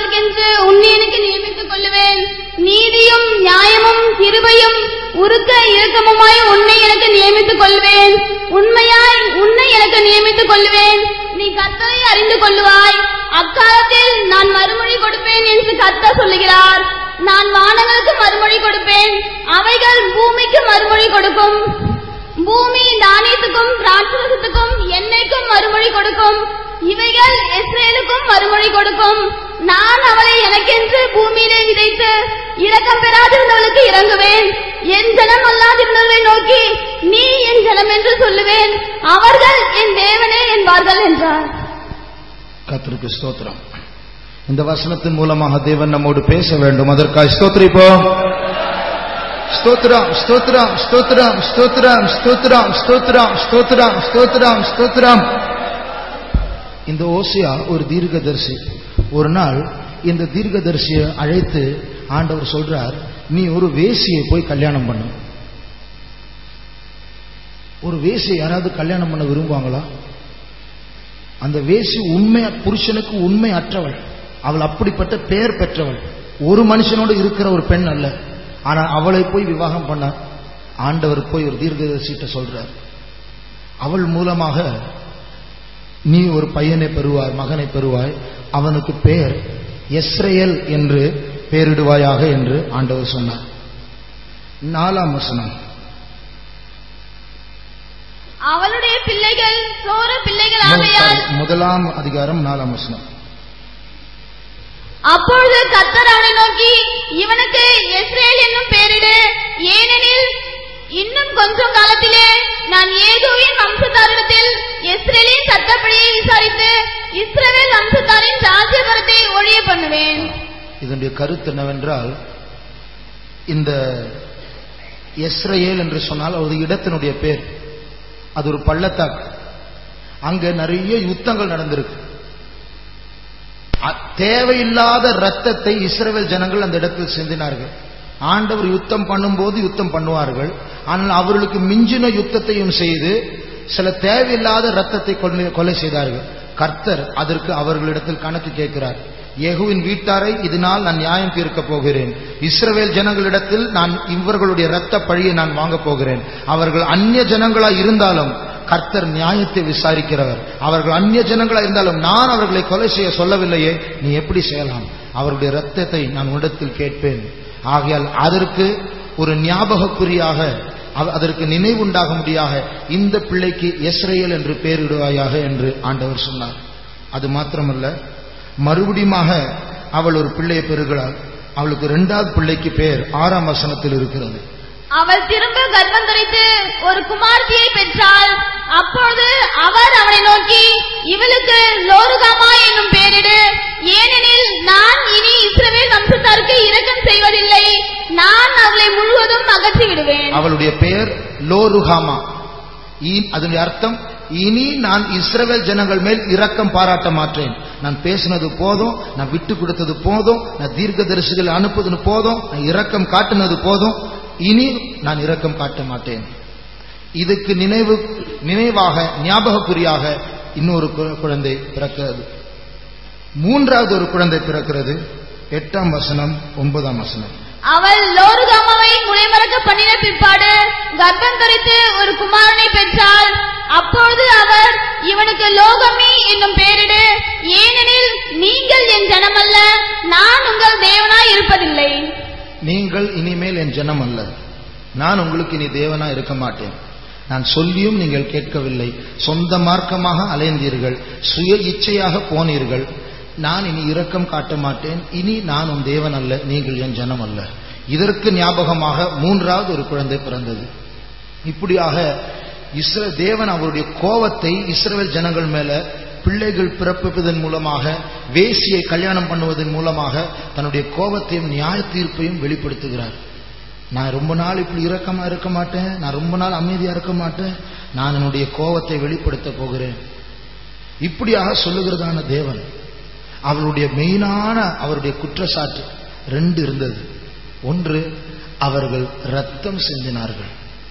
காலத்திற்கென்று உன்னை எனக்கு நியமித்துக் கொள்ளுவேன் நீதியும் நியாயமும் கிருபையும் உருக்க இரக்கமுமாய் உன்னை எனக்கு நியமித்துக் கொள்வேன் உண்மையாய் உன்னை எனக்கு நியமித்துக் கொள்வேன் நீ கர்த்தரை அறிந்து கொள்ளுவாய் அக்காலத்தில் நான் மறுமொழி கொடுப்பேன் என்று கர்த்தர் சொல்லுகிறார் நான் வானங்களுக்கு மறுமொழி கொடுப்பேன் அவைகள் பூமிக்கு மறுமொழி கொடுக்கும் பூமி தானியத்துக்கும் திராட்சரசத்துக்கும் எண்ணெய்க்கும் மறுமொழி கொடுக்கும் இவைகள் இஸ்ரேலுக்கும் மறுமொழி கொடுக்கும் நான் அவளை எனக்கென்று பூமியிலே விதைத்து இரக்கம் பெறாதிருந்தவளுக்கு இறங்குவேன் என் ஜனம் அல்லாதிருந்தவர்களை நோக்கி நீ என் ஜனம் என்று சொல்லுவேன் அவர்கள் என் தேவனே என்பார்கள் என்றார் கர்த்தருக்கு ஸ்தோத்திரம் இந்த வசனத்தின் மூலமாக தேவன் நம்மோடு பேச வேண்டும் அதற்காக ஸ்தோத்திரிப்போம் ஸ்தோத்திரம் ஸ்தோத்திரம் ஸ்தோத்திரம் ஸ்தோத்திரம் ஸ்தோத்திரம் ஸ்தோத்திரம் ஸ்தோத்திரம் ஸ்தோத்திரம் ஸ்தோத்திரம் இந்த ஓசியா ஒரு தீர்க்கதரிசி ஒரு நாள் இந்த தீர்க்கதரிசியை அழைத்து ஆண்டவர் சொல்றார் நீ ஒரு வேசியை போய் கல்யாணம் பண்ணு ஒரு வேசியை யாராவது கல்யாணம் பண்ண விரும்புவாங்களா அந்த வேசி உண்மை புருஷனுக்கு உண்மை அற்றவள் அவள் அப்படிப்பட்ட பெயர் பெற்றவள் ஒரு மனுஷனோடு இருக்கிற ஒரு பெண் அல்ல ஆனா அவளை போய் விவாகம் பண்ண ஆண்டவர் போய் ஒரு தீர்க்கதரிசிட்ட சொல்றார் அவள் மூலமாக நீ ஒரு பையனை பெறுவாய் மகனை பெறுவாய் அவனுக்கு பெயர் எஸ்ரேல் என்று பெயரிடுவாயாக என்று ஆண்டவர் சொன்னார் நாலாம் வசனம் அவளுடைய பிள்ளைகள் சோர பிள்ளைகள் ஆகையால் முதலாம் அதிகாரம் நாலாம் வசனம் அப்பொழுது கர்த்தர் அவனை நோக்கி இவனுக்கு இஸ்ரேல் என்னும் பெயரிடு ஏனெனில் இன்னும் கொஞ்சம் காலத்திலே நான் ஏதோவின் வம்சத்தாரிடத்தில் இஸ்ரேலின் சட்டப்படியை விசாரித்து இஸ்ரவேல் வம்சத்தாரின் ராஜ்யபரத்தை ஒழிய பண்ணுவேன் இதனுடைய கருத்து என்னவென்றால் இந்த எஸ்ரேல் என்று சொன்னால் ஒரு இடத்தினுடைய பேர் அது ஒரு பள்ளத்தாக்கு அங்க நிறைய யுத்தங்கள் நடந்திருக்கு அ- தேவையில்லாத ரத்தத்தை இஸ்ரவேல் ஜனங்கள் அந்த இடத்தில் சிந்தினார்கள் ஆண்டவர் யுத்தம் பண்ணும்போது யுத்தம் பண்ணுவார்கள் ஆனால் அவர்களுக்கு மிஞ்சின யுத்தத்தையும் செய்து சில தேவையில்லாத ரத்தத்தை கொலை கொலை செய்தார்கள் கர்த்தர் அதற்கு அவர்களிடத்தில் கணக்கு கேட்கிறார் யெகூவின் வீட்டாரை இதனால் நான் நியாயம் தீர்க்கப் போகிறேன் இஸ்ரவேல் ஜனங்களிடத்தில் நான் இவர்களுடைய இரத்த பழியை நான் வாங்கப் போகிறேன் அவர்கள் அந்நிய ஜனங்களாய் இருந்தாலும் கர்த்தர் நியாயத்தை விசாரிக்கிறவர் அவர்கள் அந்நிய ஜனங்களா இருந்தாலும் நான் அவர்களை கொலை செய்ய சொல்லவில்லையே நீ எப்படி செய்யலாம் அவருடைய இரத்தத்தை நான் உன்னிடத்தில் கேட்பேன் ஆகையால் அதற்கு ஒரு ஞாபகக்குறியாக அவ- அதற்கு நினைவுண்டாகும்படியாக இந்த பிள்ளைக்கு எஸ்ரேல் என்று பெயரிடுவாயாக என்று ஆண்டவர் சொன்னார் அது மாத்திரமல்ல மறுபடியுமாக அவள் ஒரு பிள்ளையை பெறுகிறாள் அவளுக்கு இரண்டாவது பிள்ளைக்கு பெயர் ஆறாம் வசனத்தில் இருக்கிறது அவள் திரும்ப கர்ப்பம் தரித்து ஒரு குமார்த்தியை பெற்றாள் அப்பொழுது அவர் அவனை நோக்கி இவளுக்கு லோருகாமா என்னும் பெயரிடு ஏனெனில் நான் இனி இஸ்ரவேல் வம்சத்தாருக்கு இரக்கம் செய்வதில்லை நான் அவளை முழுவதும் அகற்றி விடுவேன் அவளுடைய பெயர் லோருஹாமா இ- அதனுடைய அர்த்தம் இனி நான் இஸ்ரவேல் ஜனங்கள் மேல் இரக்கம் பாராட்ட மாட்டேன் நான் பேசினது போதும் நான் விட்டு கொடுத்தது போதும் நான் தீர்க்கதரிசிகள் அனுப்புனது போதும் நான் இரக்கம் காட்டினது போதும் இனி நான் இரக்கம் காட்ட மாட்டேன் இதுக்கு நினைவு நினைவாக ஞாபகக்குறியாக இன்னொரு கு- குழந்தை பிறக்கிறது மூன்றாவது ஒரு குழந்தை பிறக்கிறது எட்டாம் வசனம் ஒன்பதாம் வசனம் அவள் லோருகாமாவை முனைமறக்க பண்ணின பிற்பாடு கர்ப்பம் தரித்து ஒரு குமாரனை பெற்றாள் அப்பொழுது அவர் இவனுக்கு லோகமி என்னும் பெயரிடு ஏனெனில் நீங்கள் என் ஜனமல்ல நான் உங்கள் தேவனாய் இருப்பதில்லை நீங்கள் இனிமேல் என் ஜனம் அல்ல நான் உங்களுக்கு இனி தேவனா இருக்க மாட்டேன் நான் சொல்லியும் நீங்கள் கேட்கவில்லை சொந்த மார்க்கமாக அலைந்தீர்கள் சுய இச்சையாக போனீர்கள் நான் இனி இரக்கம் காட்ட மாட்டேன் இனி நான் உன் தேவன் அல்ல நீங்கள் என் ஜனம் அல்ல இதற்கு ஞாபகமாக மூன்றாவது ஒரு குழந்தை பிறந்தது இப்படியாக இஸ்ர தேவன் அவருடைய கோவத்தை இஸ்ரவேல் ஜனங்கள் மேல பிள்ளைகள் பிறப்பிப்பதன் மூலமாக வேசியை கல்யாணம் பண்ணுவதன் மூலமாக தன்னுடைய கோபத்தையும் நியாய தீர்ப்பையும் வெளிப்படுத்துகிறார் நான் ரொம்ப நாள் இப்படி இரக்கமா இருக்க மாட்டேன் நான் ரொம்ப நாள் அமைதியா இருக்க மாட்டேன் நான் என்னுடைய கோபத்தை வெளிப்படுத்த போகிறேன் இப்படியாக சொல்லுகிறதான தேவன் அவருடைய மெயினான அவருடைய குற்றச்சாட்டு ரெண்டு இருந்தது ஒன்று அவர்கள் ரத்தம் சிந்தினார்கள்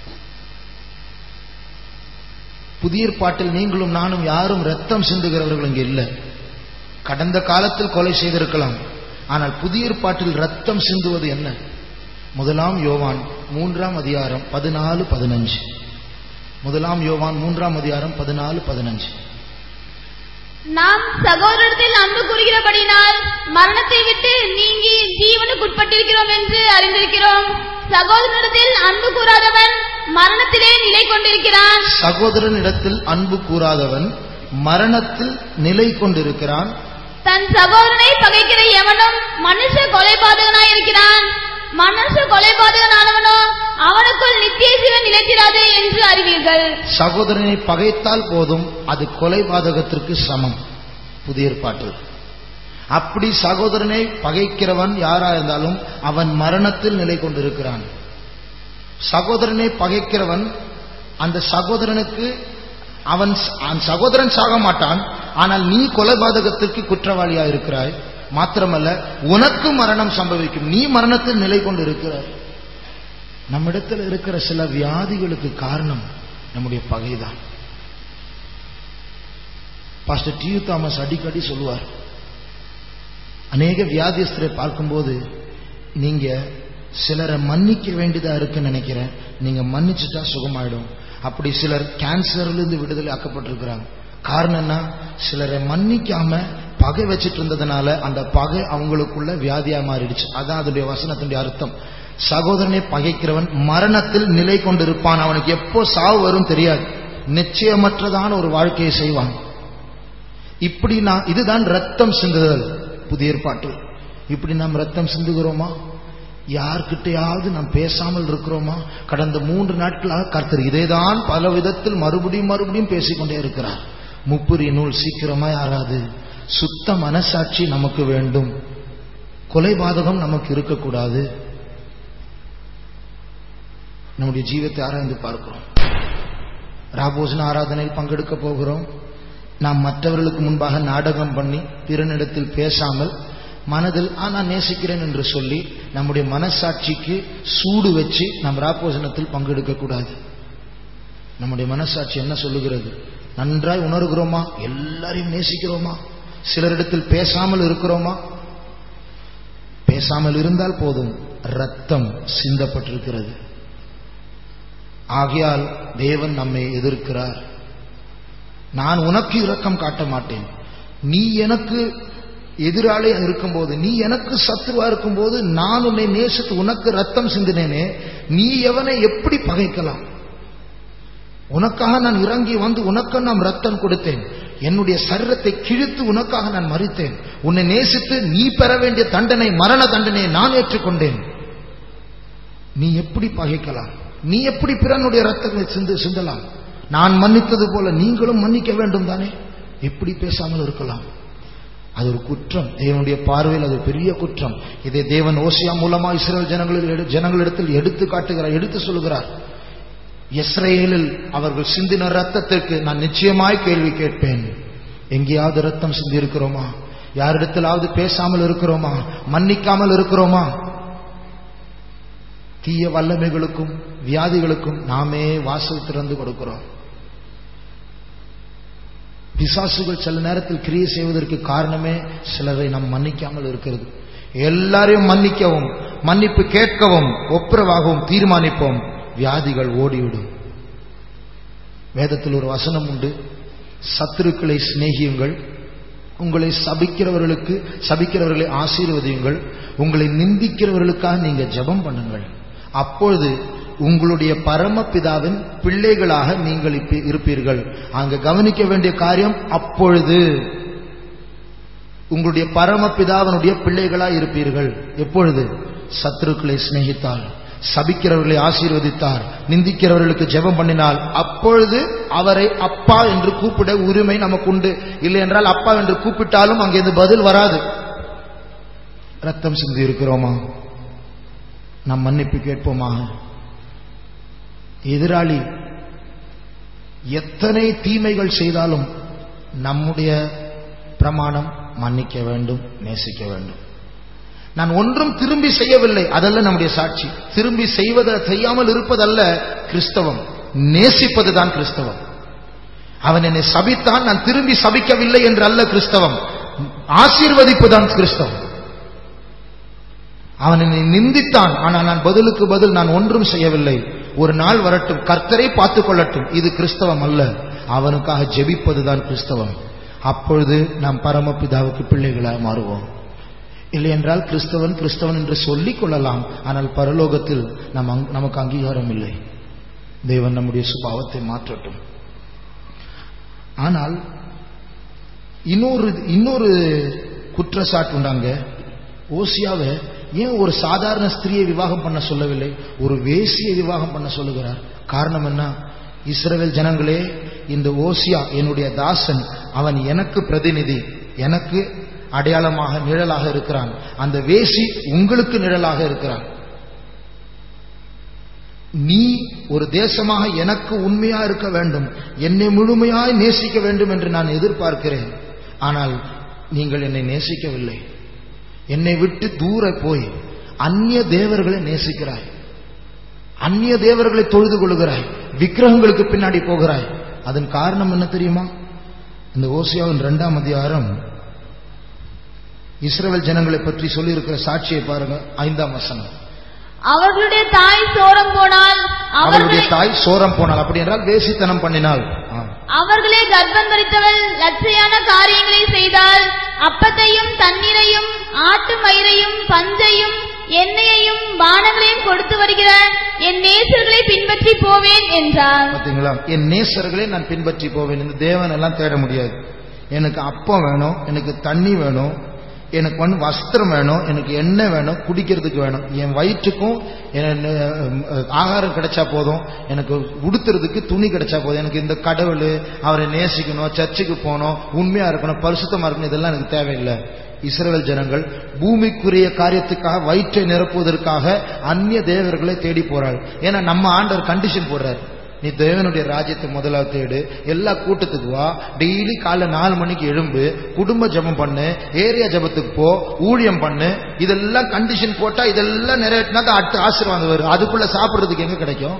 புதிய ஏற்பாட்டில் நீங்களும் நானும் யாரும் ரத்தம் சிந்துகிறவர்கள் இங்கே இல்லை கடந்த காலத்தில் கொலை செய்திருக்கலாம் ஆனால் புதிய ஏற்பாட்டில் ரத்தம் சிந்துவது என்ன முதலாம் யோவான் மூன்றாம் அதிகாரம் பதினாலு பதினஞ்சு முதலாம் யோவான் மூன்றாம் அதிகாரம் பதினாலு பதினஞ்சு நாம் சகோதரத்தில் அன்பு கூறுகிறபடினால் மரணத்தை விட்டு நீங்கி ஜீவனுக்கு உட்பட்டிருக்கிறோம் என்று அறிந்திருக்கிறோம் சகோதரனிடத்தில் அன்பு கூறாதவன் மரணத்திலே நிலை கொண்டிருக்கிறான் சகோதரனிடத்தில் அன்பு கூறாதவன் மரணத்தில் நிலை கொண்டிருக்கிறான் தன் சகோதரனை பகைக்கிற எவனும் மனுஷ கொலைபாதகனாயிருக்கிறான் மனுஷ கொலைபாதகனானவனோ அவனுக்குள் நித்திய ஜீவன் நிலைத்திராது என்று அறிவீர்கள் சகோதரனை பகைத்தால் போதும் அது கொலைபாதகத்திற்கு சமம் புதிய ஏற்பாட்டில் அப்படி சகோதரனை பகைக்கிறவன் யாரா இருந்தாலும் அவன் மரணத்தில் நிலை கொண்டிருக்கிறான் சகோதரனை பகைக்கிறவன் அந்த சகோதரனுக்கு அவன் அவன் சகோதரன் சாக மாட்டான் ஆனால் நீ கொலைபாதகத்திற்கு குற்றவாளியா இருக்கிறாய் மாத்திரமல்ல உனக்கு மரணம் சம்பவிக்கும் நீ மரணத்தில் நிலை கொண்டு இருக்கிறாய் நம்மிடத்தில் இருக்கிற சில வியாதிகளுக்கு காரணம் நம்முடைய பகைதான் பாஸ்டர் டி தாமஸ் அடிக்கடி சொல்லுவார் அநேக வியாதியஸ்தரை பார்க்கும்போது நீங்க சிலரை மன்னிக்க வேண்டியதா இருக்குன்னு நினைக்கிறேன் நீங்க மன்னிச்சுட்டா சுகமாயிடும் அப்படி சிலர் கேன்சர்ல இருந்து விடுதலை ஆக்கப்பட்டிருக்கிறாங்க காரணம் என்ன சிலரை மன்னிக்காம பகை வச்சிட்டு இருந்ததுனால அந்த பகை அவங்களுக்குள்ள வியாதியா மாறிடுச்சு அதான் அதனுடைய வசனத்தினுடைய அர்த்தம் சகோதரனை பகைக்கிறவன் மரணத்தில் நிலை கொண்டிருப்பான் அவனுக்கு எப்போ சாவு வரும் தெரியாது நிச்சயமற்றதான ஒரு வாழ்க்கையை செய்வான் இப்படி நான் இதுதான் ரத்தம் சிந்துதல் புதிய ஏற்பாட்டு இப்படி நாம் ரத்தம் சிந்துகிறோமா யார்கிட்டயாவது நாம் பேசாமல் இருக்கிறோமா கடந்த மூன்று நாட்களாக கர்த்தர் இதேதான் பல விதத்தில் மறுபடியும் மறுபடியும் பேசிக்கொண்டே இருக்கிறார் முப்புரி நூல் சீக்கிரமா யாராது சுத்த மனசாட்சி நமக்கு வேண்டும் கொலைபாதகம் நமக்கு இருக்கக்கூடாது நம்முடைய ஜீவத்தை ஆராய்ந்து பார்க்கிறோம் ராபோசன ஆராதனையில் பங்கெடுக்க போகிறோம் நாம் மற்றவர்களுக்கு முன்பாக நாடகம் பண்ணி பிறனிடத்தில் பேசாமல் மனதில் ஆ நான் நேசிக்கிறேன் என்று சொல்லி நம்முடைய மனசாட்சிக்கு சூடு வச்சு நம் ராப்போசனத்தில் பங்கெடுக்க கூடாது நம்முடைய மனசாட்சி என்ன சொல்லுகிறது நன்றாய் உணர்கிறோமா எல்லாரையும் நேசிக்கிறோமா சிலரிடத்தில் பேசாமல் இருக்கிறோமா பேசாமல் இருந்தால் போதும் ரத்தம் சிந்தப்பட்டிருக்கிறது ஆகையால் தேவன் நம்மை எதிர்க்கிறார் நான் உனக்கு இரக்கம் காட்ட மாட்டேன் நீ எனக்கு எதிராளி இருக்கும்போது நீ எனக்கு சத்துருவா இருக்கும்போது நான் உன்னை நேசித்து உனக்கு ரத்தம் சிந்தினேனே நீ எவனை எப்படி பகைக்கலாம் உனக்காக நான் இறங்கி வந்து உனக்கு நான் ரத்தம் கொடுத்தேன் என்னுடைய சரீரத்தை கிழித்து உனக்காக நான் மறித்தேன் உன்னை நேசித்து நீ பெற வேண்டிய தண்டனை மரண தண்டனையை நான் ஏற்றுக்கொண்டேன் நீ எப்படி பகைக்கலாம் நீ எப்படி பிறனுடைய ரத்தங்களை சிந்து சிந்தலாம் நான் மன்னித்தது போல நீங்களும் மன்னிக்க வேண்டும் தானே எப்படி பேசாமல் இருக்கலாம் அது ஒரு குற்றம் தேவனுடைய பார்வையில் அது பெரிய குற்றம் இதை தேவன் ஓசியா மூலமா இஸ்ரேல் ஜனங்களில் ஜனங்களிடத்தில் எடுத்து காட்டுகிறார் எடுத்து சொல்லுகிறார் இஸ்ரேலில் அவர்கள் சிந்தின ரத்தத்திற்கு நான் நிச்சயமாய் கேள்வி கேட்பேன் எங்கேயாவது ரத்தம் சிந்தி இருக்கிறோமா யாரிடத்திலாவது பேசாமல் இருக்கிறோமா மன்னிக்காமல் இருக்கிறோமா தீய வல்லமைகளுக்கும் வியாதிகளுக்கும் நாமே வாசல் திறந்து கொடுக்கிறோம் பிசாசுகள் சில நேரத்தில் கிரியை செய்வதற்கு காரணமே சிலரை நாம் மன்னிக்காமல் இருக்கிறது எல்லாரையும் மன்னிக்கவும் மன்னிப்பு கேட்கவும் ஒப்புரவாகவும் தீர்மானிப்போம் வியாதிகள் ஓடிவிடும் வேதத்தில் ஒரு வசனம் உண்டு சத்துருக்களை சிநேகியுங்கள் உங்களை சபிக்கிறவர்களுக்கு சபிக்கிறவர்களை ஆசீர்வதியுங்கள் உங்களை நிந்திக்கிறவர்களுக்காக நீங்க ஜெபம் பண்ணுங்கள் அப்பொழுது உங்களுடைய பரமபிதாவின் பிள்ளைகளாக நீங்கள் இப்ப- இருப்பீர்கள் அங்க கவனிக்க வேண்டிய காரியம் அப்பொழுது உங்களுடைய பரமபிதாவினுடைய பிள்ளைகளாக இருப்பீர்கள் எப்பொழுது சத்துருக்களை சிநேகித்தால் சபிக்கிறவர்களை ஆசீர்வதித்தார் நிந்திக்கிறவர்களுக்கு ஜெபம் பண்ணினால் அப்பொழுது அவரை அப்பா என்று கூப்பிட உரிமை நமக்கு உண்டு இல்லை என்றால் அப்பா என்று கூப்பிட்டாலும் அங்கிருந்து பதில் வராது ரத்தம் சிந்தி இருக்கிறோமா நாம் மன்னிப்பு கேட்போமா எதிராளி எத்தனை தீமைகள் செய்தாலும் நம்முடைய பிரமாணம் மன்னிக்க வேண்டும் நேசிக்க வேண்டும் நான் ஒன்றும் திரும்பி செய்யவில்லை அதல்ல நம்முடைய சாட்சி திரும்பி செய்வத செய்யாமல் இருப்பதல்ல கிறிஸ்தவம் நேசிப்பதுதான் கிறிஸ்தவம் அவன் என்னை சபித்தான் நான் திரும்பி சபிக்கவில்லை என்று அல்ல கிறிஸ்தவம் ஆசீர்வதிப்புதான் கிறிஸ்தவம் அவன் என்னை நிந்தித்தான் ஆனால் நான் பதிலுக்கு பதில் நான் ஒன்றும் செய்யவில்லை ஒரு நாள் வரட்டும் கர்த்தரை பார்த்துக் கொள்ளட்டும் இது கிறிஸ்தவம் அல்ல அவனுக்காக ஜெபிப்பதுதான் கிறிஸ்தவம் அப்பொழுது நாம் பரமபிதாவுக்கு பிள்ளைகளாக மாறுவோம் இல்லை என்றால் கிறிஸ்தவன் கிறிஸ்தவன் என்று சொல்லிக் கொள்ளலாம் ஆனால் பரலோகத்தில் நம் அங்- நமக்கு அங்கீகாரம் இல்லை தேவன் நம்முடைய சுபாவத்தை மாற்றட்டும் ஆனால் இன்னொரு இன்னொரு குற்றச்சாட்டு உண்டாங்க ஓசியாவை ஏன் ஒரு சாதாரண ஸ்திரியை விவாகம் பண்ண சொல்லவில்லை ஒரு வேசியை விவாகம் பண்ண சொல்லுகிறார் காரணம் என்ன இஸ்ரவேல் ஜனங்களே இந்த ஓசியா என்னுடைய தாசன் அவன் எனக்கு பிரதிநிதி எனக்கு அடையாளமாக நிழலாக இருக்கிறான் அந்த வேசி உங்களுக்கு நிழலாக இருக்கிறான் நீ ஒரு தேசமாக எனக்கு உண்மையா இருக்க வேண்டும் என்னை முழுமையாய் நேசிக்க வேண்டும் என்று நான் எதிர்பார்க்கிறேன் ஆனால் நீங்கள் என்னை நேசிக்கவில்லை என்னை விட்டு தூர போய் அந்நிய தேவர்களை நேசிக்கிறாய் அந்நிய தேவர்களை தொழுது கொள்கிறாய் விக்கிரகங்களுக்கு பின்னாடி போகிறாய் அதன் காரணம் என்ன தெரியுமா இந்த ஓசியாவின் இரண்டாம் அதிகாரம் இஸ்ரவேல் ஜனங்களை பற்றி சொல்லியிருக்கிற சாட்சியை பாருங்க ஐந்தாம் வசனம் அவர்களுடைய தாய் சோரம் போனால் அவளுடைய அவர்களை தாய் சோரம் போனாள் அப்படி என்றால் வேசித்தனம் பண்ணினாள் ஆ. அவர்களே கர்ப்பம் தரித்தவள் லட்சையான காரியங்களை செய்தால் அப்பத்தையும் தண்ணீரையும் ஆட்டு மயிரையும் பஞ்சையும் எண்ணெயையும் பானங்களையும் கொடுத்து வருகிற என் நேசர்களை பின்பற்றி போவேன் என்றார் பாத்தீங்களா என் நேசர்களே நான் பின்பற்றி போவேன் இந்த தேவன் எல்லாம் தேட முடியாது எனக்கு அப்பம் வேணும் எனக்கு தண்ணி வேணும் எனக்கு வந்து வஸ்திரம் வேணும் எனக்கு எண்ணெய் வேணும் குடிக்கிறதுக்கு வேணும் என் வயிற்றுக்கும் என், அஹ், ஆகாரம் கிடைச்சா போதும் எனக்கு உடுத்துறதுக்கு துணி கிடைச்சா போதும் எனக்கு இந்த கடவுள் அவரை நேசிக்கணும் சர்ச்சுக்கு போகணும் உண்மையா இருக்கணும் பரிசுத்தமா இருக்கணும் இதெல்லாம் எனக்கு தேவையில்லை இஸ்ரவேல் ஜனங்கள் பூமிக்குரிய காரியத்துக்காக வயிற்றை நிரப்புவதற்காக அந்நிய தேவர்களை தேடி போறாள் ஏன்னா நம்ம ஆண்டவர் கண்டிஷன் போடுறாரு நீ தேவனுடைய ராஜ்யத்தை முதலாவது தேடு எல்லா கூட்டத்துக்கு வா டெய்லி காலைல நாலு மணிக்கு எழும்பு குடும்ப ஜெபம் பண்ணு ஏரியா ஜெபத்துக்கு போ ஊழியம் பண்ணு இதெல்லாம் கண்டிஷன் போட்டா இதெல்லாம் நிறைவேற்றினா தான் அடுத்த ஆசீர்வாதம் வரும் அதுக்குள்ள சாப்பிடுறதுக்கு எங்க கிடைக்கும்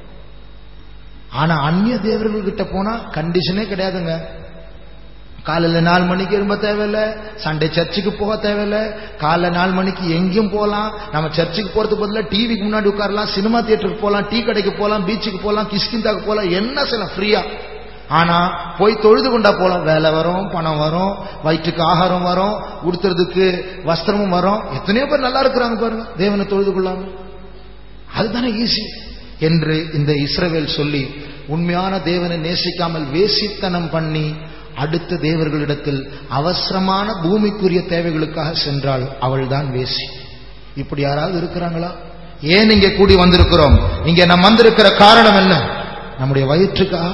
ஆனா அந்நிய தேவர்கள் கிட்ட போனா கண்டிஷனே கிடையாதுங்க காலையில நாலு மணிக்கு எழும்ப தேவையில்ல சண்டே சர்ச்சுக்கு போக தேவையில்ல காலைல நாலு மணிக்கு எங்கேயும் போகலாம் நம்ம சர்ச்சுக்கு போறதுக்கு பதிலாக டிவிக்கு முன்னாடி உட்காரலாம் சினிமா தியேட்டருக்கு போகலாம் டீ கடைக்கு போகலாம் பீச்சுக்கு போகலாம் கிஷ்கிந்தாக்கு போகலாம் என்ன செய்யலாம் ஃப்ரீயா ஆனா போய் தொழுது கொண்டா போலாம் வேலை வரும் பணம் வரும் வயிற்றுக்கு ஆகாரம் வரும் உடுத்துறதுக்கு வஸ்திரமும் வரும் எத்தனையோ பேர் நல்லா இருக்கிறாங்க பாருங்க தேவனை தொழுது கொள்ளாம அதுதானே ஈஸி என்று இந்த இஸ்ரவேல் சொல்லி உண்மையான தேவனை நேசிக்காமல் வேசித்தனம் பண்ணி அடுத்த தேவர்களிடத்தில் அவசரமான பூமிக்குரிய தேவைகளுக்காக சென்றாள் அவள்தான் வேசி இப்படி யாராவது இருக்கிறாங்களா ஏன் இங்கே கூடி வந்திருக்கிறோம் இங்கே நாம் வந்திருக்கிற காரணம் என்ன நம்முடைய வயிற்றுக்கா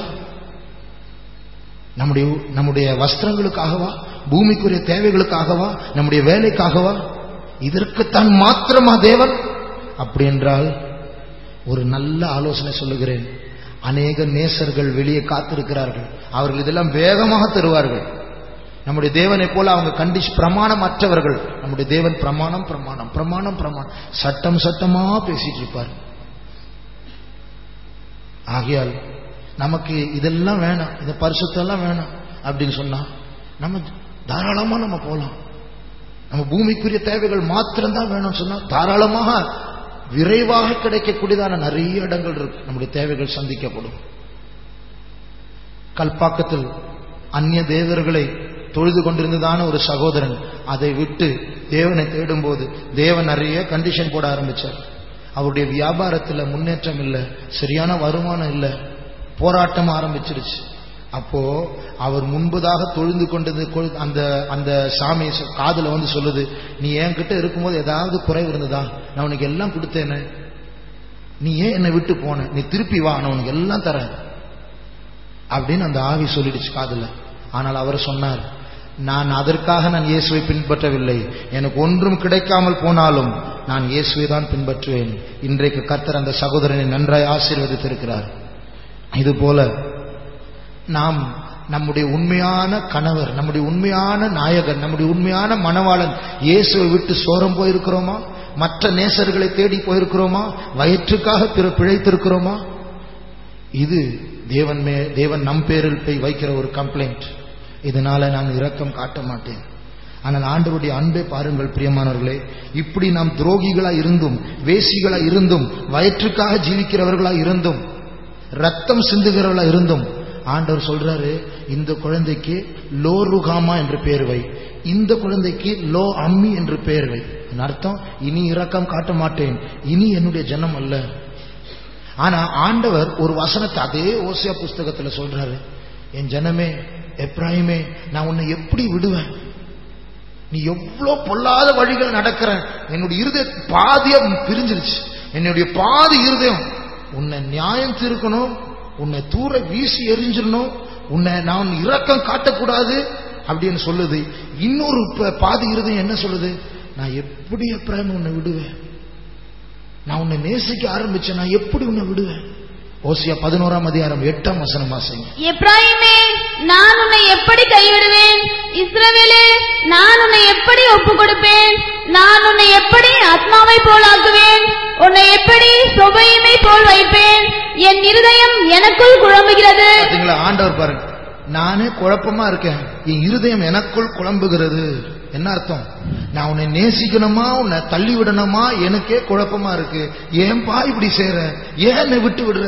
நம்முடைய நம்முடைய வஸ்திரங்களுக்காகவா பூமிக்குரிய தேவைகளுக்காகவா நம்முடைய வேலைக்காகவா இதற்குத்தான் மாத்திரமா தேவன் அப்படி என்றால் ஒரு நல்ல ஆலோசனை சொல்லுகிறேன் அநேக நேசர்கள் வெளியே காத்திருக்கிறார்கள் அவர்கள் இதெல்லாம் வேகமாக தருவார்கள் நம்முடைய தேவனை போல அவங்க கண்டிஷ் பிரமாணம் அற்றவர்கள் நம்முடைய தேவன் பிரமாணம் பிரமாணம் பிரமாணம் பிரமாணம் சட்டம் சட்டமா பேசிட்டு இருப்பார் ஆகையால் நமக்கு இதெல்லாம் வேணாம் இந்த பரிசுத்தெல்லாம் வேணாம் அப்படின்னு சொன்னா நம்ம தாராளமா நம்ம போலாம் நம்ம பூமிக்குரிய தேவைகள் மாத்திரம்தான் வேணும்னு சொன்னா தாராளமாக விரைவாக கிடைக்கக்கூடியதான நிறைய இடங்கள் இருக்கு நம்முடைய தேவைகள் சந்திக்கப்படும் கல்பாக்கத்தில் அந்நிய தேவர்களை தொழுது கொண்டிருந்ததான ஒரு சகோதரன் அதை விட்டு தேவனை தேடும்போது தேவன் நிறைய கண்டிஷன் போட ஆரம்பிச்சார் அவருடைய வியாபாரத்தில் முன்னேற்றம் இல்லை சரியான வருமானம் இல்லை போராட்டம் ஆரம்பிச்சிருச்சு அப்போ அவர் முன்பதாக தொழுந்து கொண்டது கொ- அந்த அந்த சாமி சொ- காதுல வந்து சொல்லுது நீ என்கிட்ட இருக்கும்போது ஏதாவது குறைவு இருந்ததா நான் உனக்கு எல்லாம் கொடுத்தேனே நீ ஏன் என்னை விட்டு போன நீ திருப்பி வா நான் உனக்கு எல்லாம் தரேன் அப்படின்னு அந்த ஆவி சொல்லிடுச்சு காதுல ஆனால் அவர் சொன்னார் நான் அதற்காக நான் இயேசுவை பின்பற்றவில்லை எனக்கு ஒன்றும் கிடைக்காமல் போனாலும் நான் இயேசுவை தான் பின்பற்றுவேன் இன்றைக்கு கர்த்தர் அந்த சகோதரனை நன்றாய் ஆசீர்வதித்திருக்கிறார் இது போல நாம் நம்முடைய உண்மையான கணவர் நம்முடைய உண்மையான நாயகன் நம்முடைய உண்மையான மணவாளன் இயேசுவை விட்டு சோரம் போயிருக்கிறோமா மற்ற நேசர்களை தேடி போயிருக்கிறோமா வயிற்றுக்காக பிற பிழைத்திருக்கிறோமா இது தேவன் மே தேவன் நம் பேரில் போய் வைக்கிற ஒரு கம்ப்ளைண்ட் இதனால நான் இரக்கம் காட்ட மாட்டேன் ஆனால் ஆண்டவருடைய அன்பை பாருங்கள் பிரியமானவர்களே இப்படி நாம் துரோகிகளா இருந்தும் வேசிகளா இருந்தும் வயிற்றுக்காக ஜீவிக்கிறவர்களா இருந்தும் ரத்தம் சிந்துகிறவர்களா இருந்தும் ஆண்டவர் சொல்றாரு இந்த குழந்தைக்கு லோ ருகாமா என்று பெயர் வை இந்த குழந்தைக்கு லோ அம்மி என்று பெயர் வை அதன் அர்த்தம் இனி இரக்கம் காட்ட மாட்டேன் இனி என்னுடைய ஜனம் அல்ல ஆனா ஆண்டவர் ஒரு வசனத்தை அதே ஓசியா புஸ்தகத்துல சொல்றாரு என் ஜனமே எப்ராஹிமே நான் உன்னை எப்படி விடுவேன் நீ எவ்வளவு பொல்லாத வழிகள் நடக்கிற என்னுடைய இருதய பாதியம் பிரிஞ்சிருச்சு என்னுடைய பாதி இருதயம் உன்னை நியாயம் தீர்க்கணும் உன்னை தூர வீசி எரிஞ்சிடணும் உன்னை நான் இரக்கம் காட்டக்கூடாது அப்படின்னு சொல்லுது இன்னொரு ப- பாதி இருதயம் என்ன சொல்லுது நான் எப்படி எப்ராஹிம் உன்னை விடுவேன் நான் உன்னை நேசிக்க ஆரம்பிச்சேன் நான் எப்படி உன்னை விடுவேன் ஓசியா பதினோராம் அதிகாரம் எட்டாம் வசனம் வாசிங்க எப்ராயிமே நான் உன்னை எப்படி கைவிடுவேன் இஸ்ரவேலே நான் உன்னை எப்படி ஒப்பு கொடுப்பேன் நான் உன்னை எப்படி ஆத்மாவை போல் ஆக்குவேன் உன்னை எப்படி சொபையுமை போல் வைப்பேன் என் இருதயம் எனக்குள் குழம்புகிறது பாத்தீங்களா ஆண்டவர் பாருங்க நானே குழப்பமா இருக்கேன் என் இருதயம் எனக்குள் குழம்புகிறது என்ன அர்த்தம் நான் உன்னை நேசிக்கணுமா உன்னை தள்ளி விடணுமா எனக்கே குழப்பமா இருக்கு ஏன்பா இப்படி செய்யற ஏன் என்னை விட்டு விடுற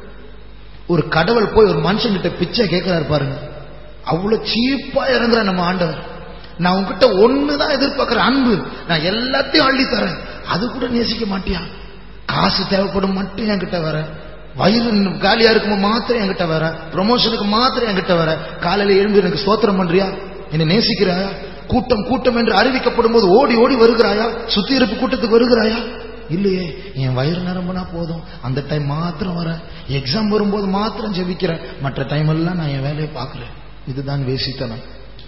ஒரு கடவுள் போய் ஒரு மனுஷன்கிட்ட பிச்சை கேட்கிறாரு பாருங்க அவ்வளவு சீப்பா இறங்குற நம்ம ஆண்டவர் நான் உன்கிட்ட ஒண்ணுதான் எதிர்பார்க்கிறேன் அன்பு நான் எல்லாத்தையும் அள்ளி தரேன் அது கூட நேசிக்க மாட்டியா காசு தேவைப்படும் மட்டும் என்கிட்ட வர வயிறு காலியா இருக்கும்போது மாத்திரம் என்கிட்ட வர ப்ரொமோஷனுக்கு மாத்திரம் என்கிட்ட வர காலையில எழுந்து எனக்கு ஸ்தோத்திரம் பண்றியா என்னை நேசிக்கிறாயா கூட்டம் கூட்டம் என்று அறிவிக்கப்படும் போது ஓடி ஓடி வருகிறாயா சுத்தி இருப்பு கூட்டத்துக்கு வருகிறாயா இல்லையே என் வயிறு நிரம்புனா போதும் அந்த டைம் மாத்திரம் வரேன் எக்ஸாம் வரும்போது மாத்திரம் ஜெபிக்கிறேன் மற்ற டைம் எல்லாம் நான் என் வேலையை பார்க்கிறேன் இதுதான் வேசித்தனம்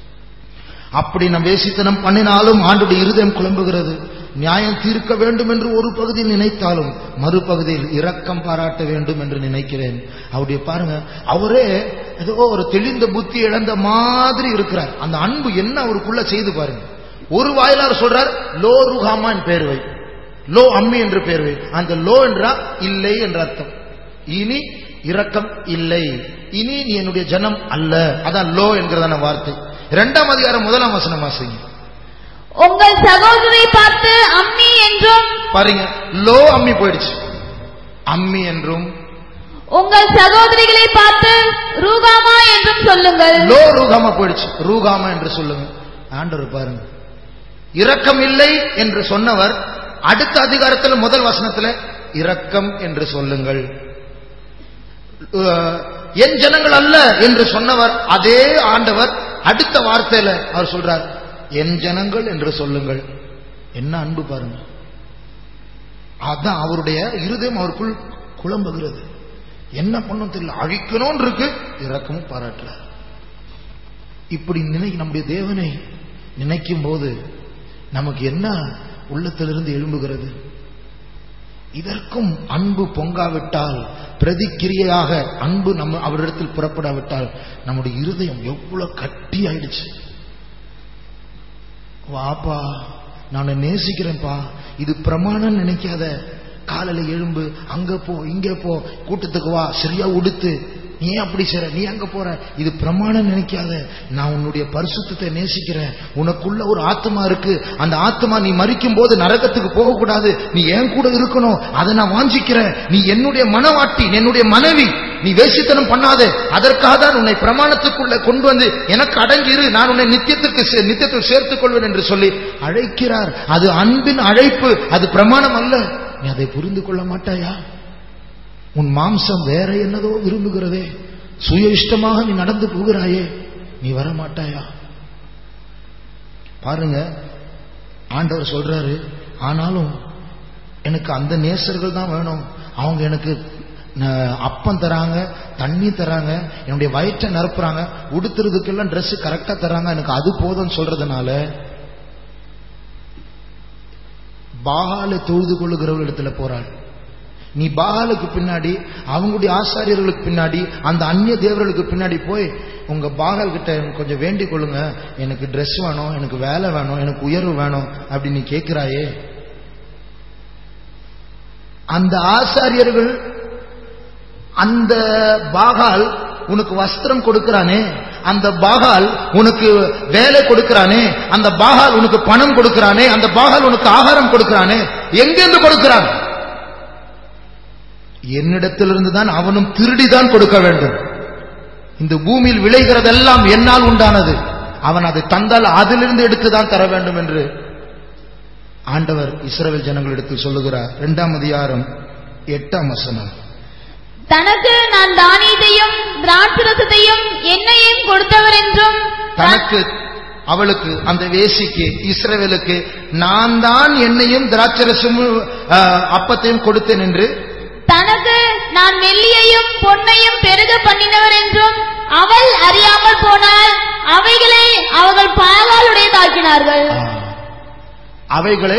அப்படி நம் வேசித்தனம் பண்ணினாலும் ஆண்டுடைய இருதயம் குழம்புகிறது நியாயம் தீர்க்க வேண்டும் என்று ஒரு பகுதியில் நினைத்தாலும் மறுபகுதியில் இரக்கம் பாராட்ட வேண்டும் என்று நினைக்கிறேன் அவருடைய பாருங்க அவரே ஏதோ ஒரு தெளிந்த புத்தி இழந்த மாதிரி இருக்கிறார் அந்த அன்பு என்ன அவருக்குள்ள செய்து பாருங்க ஒரு வாயிலார் சொல்றார் லோ ருஹாமான் பேர் வை லோ அம்மி என்று பேர் வை அந்த லோ என்றா இல்லை என்ற அர்த்தம் இனி இரக்கம் இல்லை இனி நீ என்னுடைய ஜனம் அல்ல அதான் லோ என்கிறதான வார்த்தை இரண்டாம் அதிகாரம் முதலாம் வசனம் வாசிங்க உங்கள் சகோதரி பார்த்து அம்மி என்றும் பாருங்க லோ அம்மி போயிடுச்சு அம்மி என்றும் உங்கள் சகோதரிகளை பார்த்து ரூகாமா என்றும் சொல்லுங்கள் லோ ரூகாமா போயிடுச்சு ரூகாமா என்று சொல்லுங்க ஆண்டவர் பாருங்க இரக்கம் இல்லை என்று சொன்னவர் அடுத்த அதிகாரத்தில் முதல் வசனத்துல இரக்கம் என்று சொல்லுங்கள் அஹ், என் ஜனங்கள் அல்ல என்று சொன்னவர் அதே ஆண்டவர் அடுத்த வார்த்தையில அவர் சொல்றார் என் ஜனங்கள் என்று சொல்லுங்கள் என்ன அன்பு பாருங்க அதான் அவருடைய இருதயம் அவருக்குள் குழம்புகிறது என்ன பண்ணும் தெரியல அழிக்கணும்னு இருக்கு இரக்கமும் பாராட்டுறார் இப்படி நினை நம்முடைய தேவனை நினைக்கும் போது நமக்கு என்ன உள்ளத்திலிருந்து எழும்புகிறது இதற்கும் அன்பு பொங்காவிட்டால் பிரதிக்கிரியாக அன்பு நம்ம அவரிடத்தில் புறப்படாவிட்டால் நம்முடைய இருதயம் எவ்வளவு கட்டி ஆயிடுச்சு வாப்பா நான் உன்னை நேசிக்கிறேன்ப்பா இது பிரமாணம் நினைக்காத காலையில எழும்பு அங்க போ இங்க போ கூட்டத்துக்கு வா சரியா உடுத்து நீ ஏன் அப்படி செய்ற நீ அங்க போற இது பிரமாணம் நினைக்காத நான் உன்னுடைய பரிசுத்தத்தை நேசிக்கிறேன் உனக்குள்ள ஒரு ஆத்மா இருக்கு அந்த ஆத்மா நீ மறிக்கும் போது நரகத்துக்கு போக கூடாது நீ என் கூட இருக்கணும் அதை நான் வாஞ்சிக்கிறேன் நீ என்னுடைய மனவாட்டி நீ என்னுடைய மனைவி நீ வேசித்தனம் பண்ணாதே அதற்காக தான் உன்னை பிரமாணத்துக்குள்ள கொண்டு வந்து எனக்கு அடங்கிரு நான் உன்னை நித்தியத்திற்கு சே- நித்தியத்தில் சேர்த்துக் கொள்வேன் என்று சொல்லி அழைக்கிறார் அது அன்பின் அழைப்பு அது பிரமாணம் அல்ல நீ அதை புரிந்து கொள்ள மாட்டாயா உன் மாம்சம் வேற என்னதோ விரும்புகிறதே சுய இஷ்டமாக நீ நடந்து போகிறாயே நீ வர மாட்டாயா பாருங்க ஆண்டவர் சொல்றாரு ஆனாலும் எனக்கு அந்த நேசர்கள் தான் வேணும் அவங்க எனக்கு ந- அப்பம் தராங்க தண்ணி தராங்க என்னுடைய வயிற்றை நிரப்புறாங்க உடுத்துறதுக்கெல்லாம் Dress கரெக்டா தராங்க எனக்கு அது போதும்னு சொல்றதுனால பாகாலை தொழுது கொள்ளுகிறவர்கள் இடத்துல போறாள் நீ பாகாலுக்கு பின்னாடி அவங்களுடைய ஆசாரியர்களுக்கு பின்னாடி அந்த அந்நிய தேவர்களுக்கு பின்னாடி போய் உங்க பாகால் கிட்ட எனக்கு கொஞ்சம் வேண்டிக் கொள்ளுங்க எனக்கு Dress வேணும் எனக்கு வேலை வேணும் எனக்கு உயர்வு வேணும் அப்படி நீ கேட்கிறாயே அந்த ஆசாரியர்கள் அந்த பாகால் உனக்கு வஸ்திரம் கொடுக்கிறானே அந்த பாகால் உனக்கு வேலை கொடுக்கிறானே அந்த பாகால் உனக்கு பணம் கொடுக்கிறானே அந்த பாகால் உனக்கு ஆகாரம் கொடுக்கிறானே எங்கிருந்து கொடுக்கிறான் என்னிடத்திலிருந்து தான் அவனும் திருடிதான் கொடுக்க வேண்டும் இந்த பூமியில் விளைகிறதெல்லாம் என்னால் உண்டானது அவன் அதை தந்தால் அதிலிருந்து எடுத்துதான் தர வேண்டும் என்று ஆண்டவர் இஸ்ரவேல் ஜனங்களிடத்தில் சொல்லுகிறார் இரண்டாம் அதிகாரம் எட்டாம் வசனம் தனக்கு நான் தானியத்தையும் திராட்சரசத்தையும் எண்ணெயையும் கொடுத்தவர் என்றும் தனக்கு அவளுக்கு அந்த வேசிக்கு இஸ்ரவேலுக்கு நான் தான் என்னையும் திராட்சரசமும் அஹ், அப்பத்தையும் கொடுத்தேன் என்று தனக்கு நான் வெள்ளியையும் பொன்னையும் பெருக பண்ணினவர் என்றும் அவள் அறியாமல் போனால் அவைகளை அவர்கள் பாகாலுடையதாக்கினார்கள் அவைகளை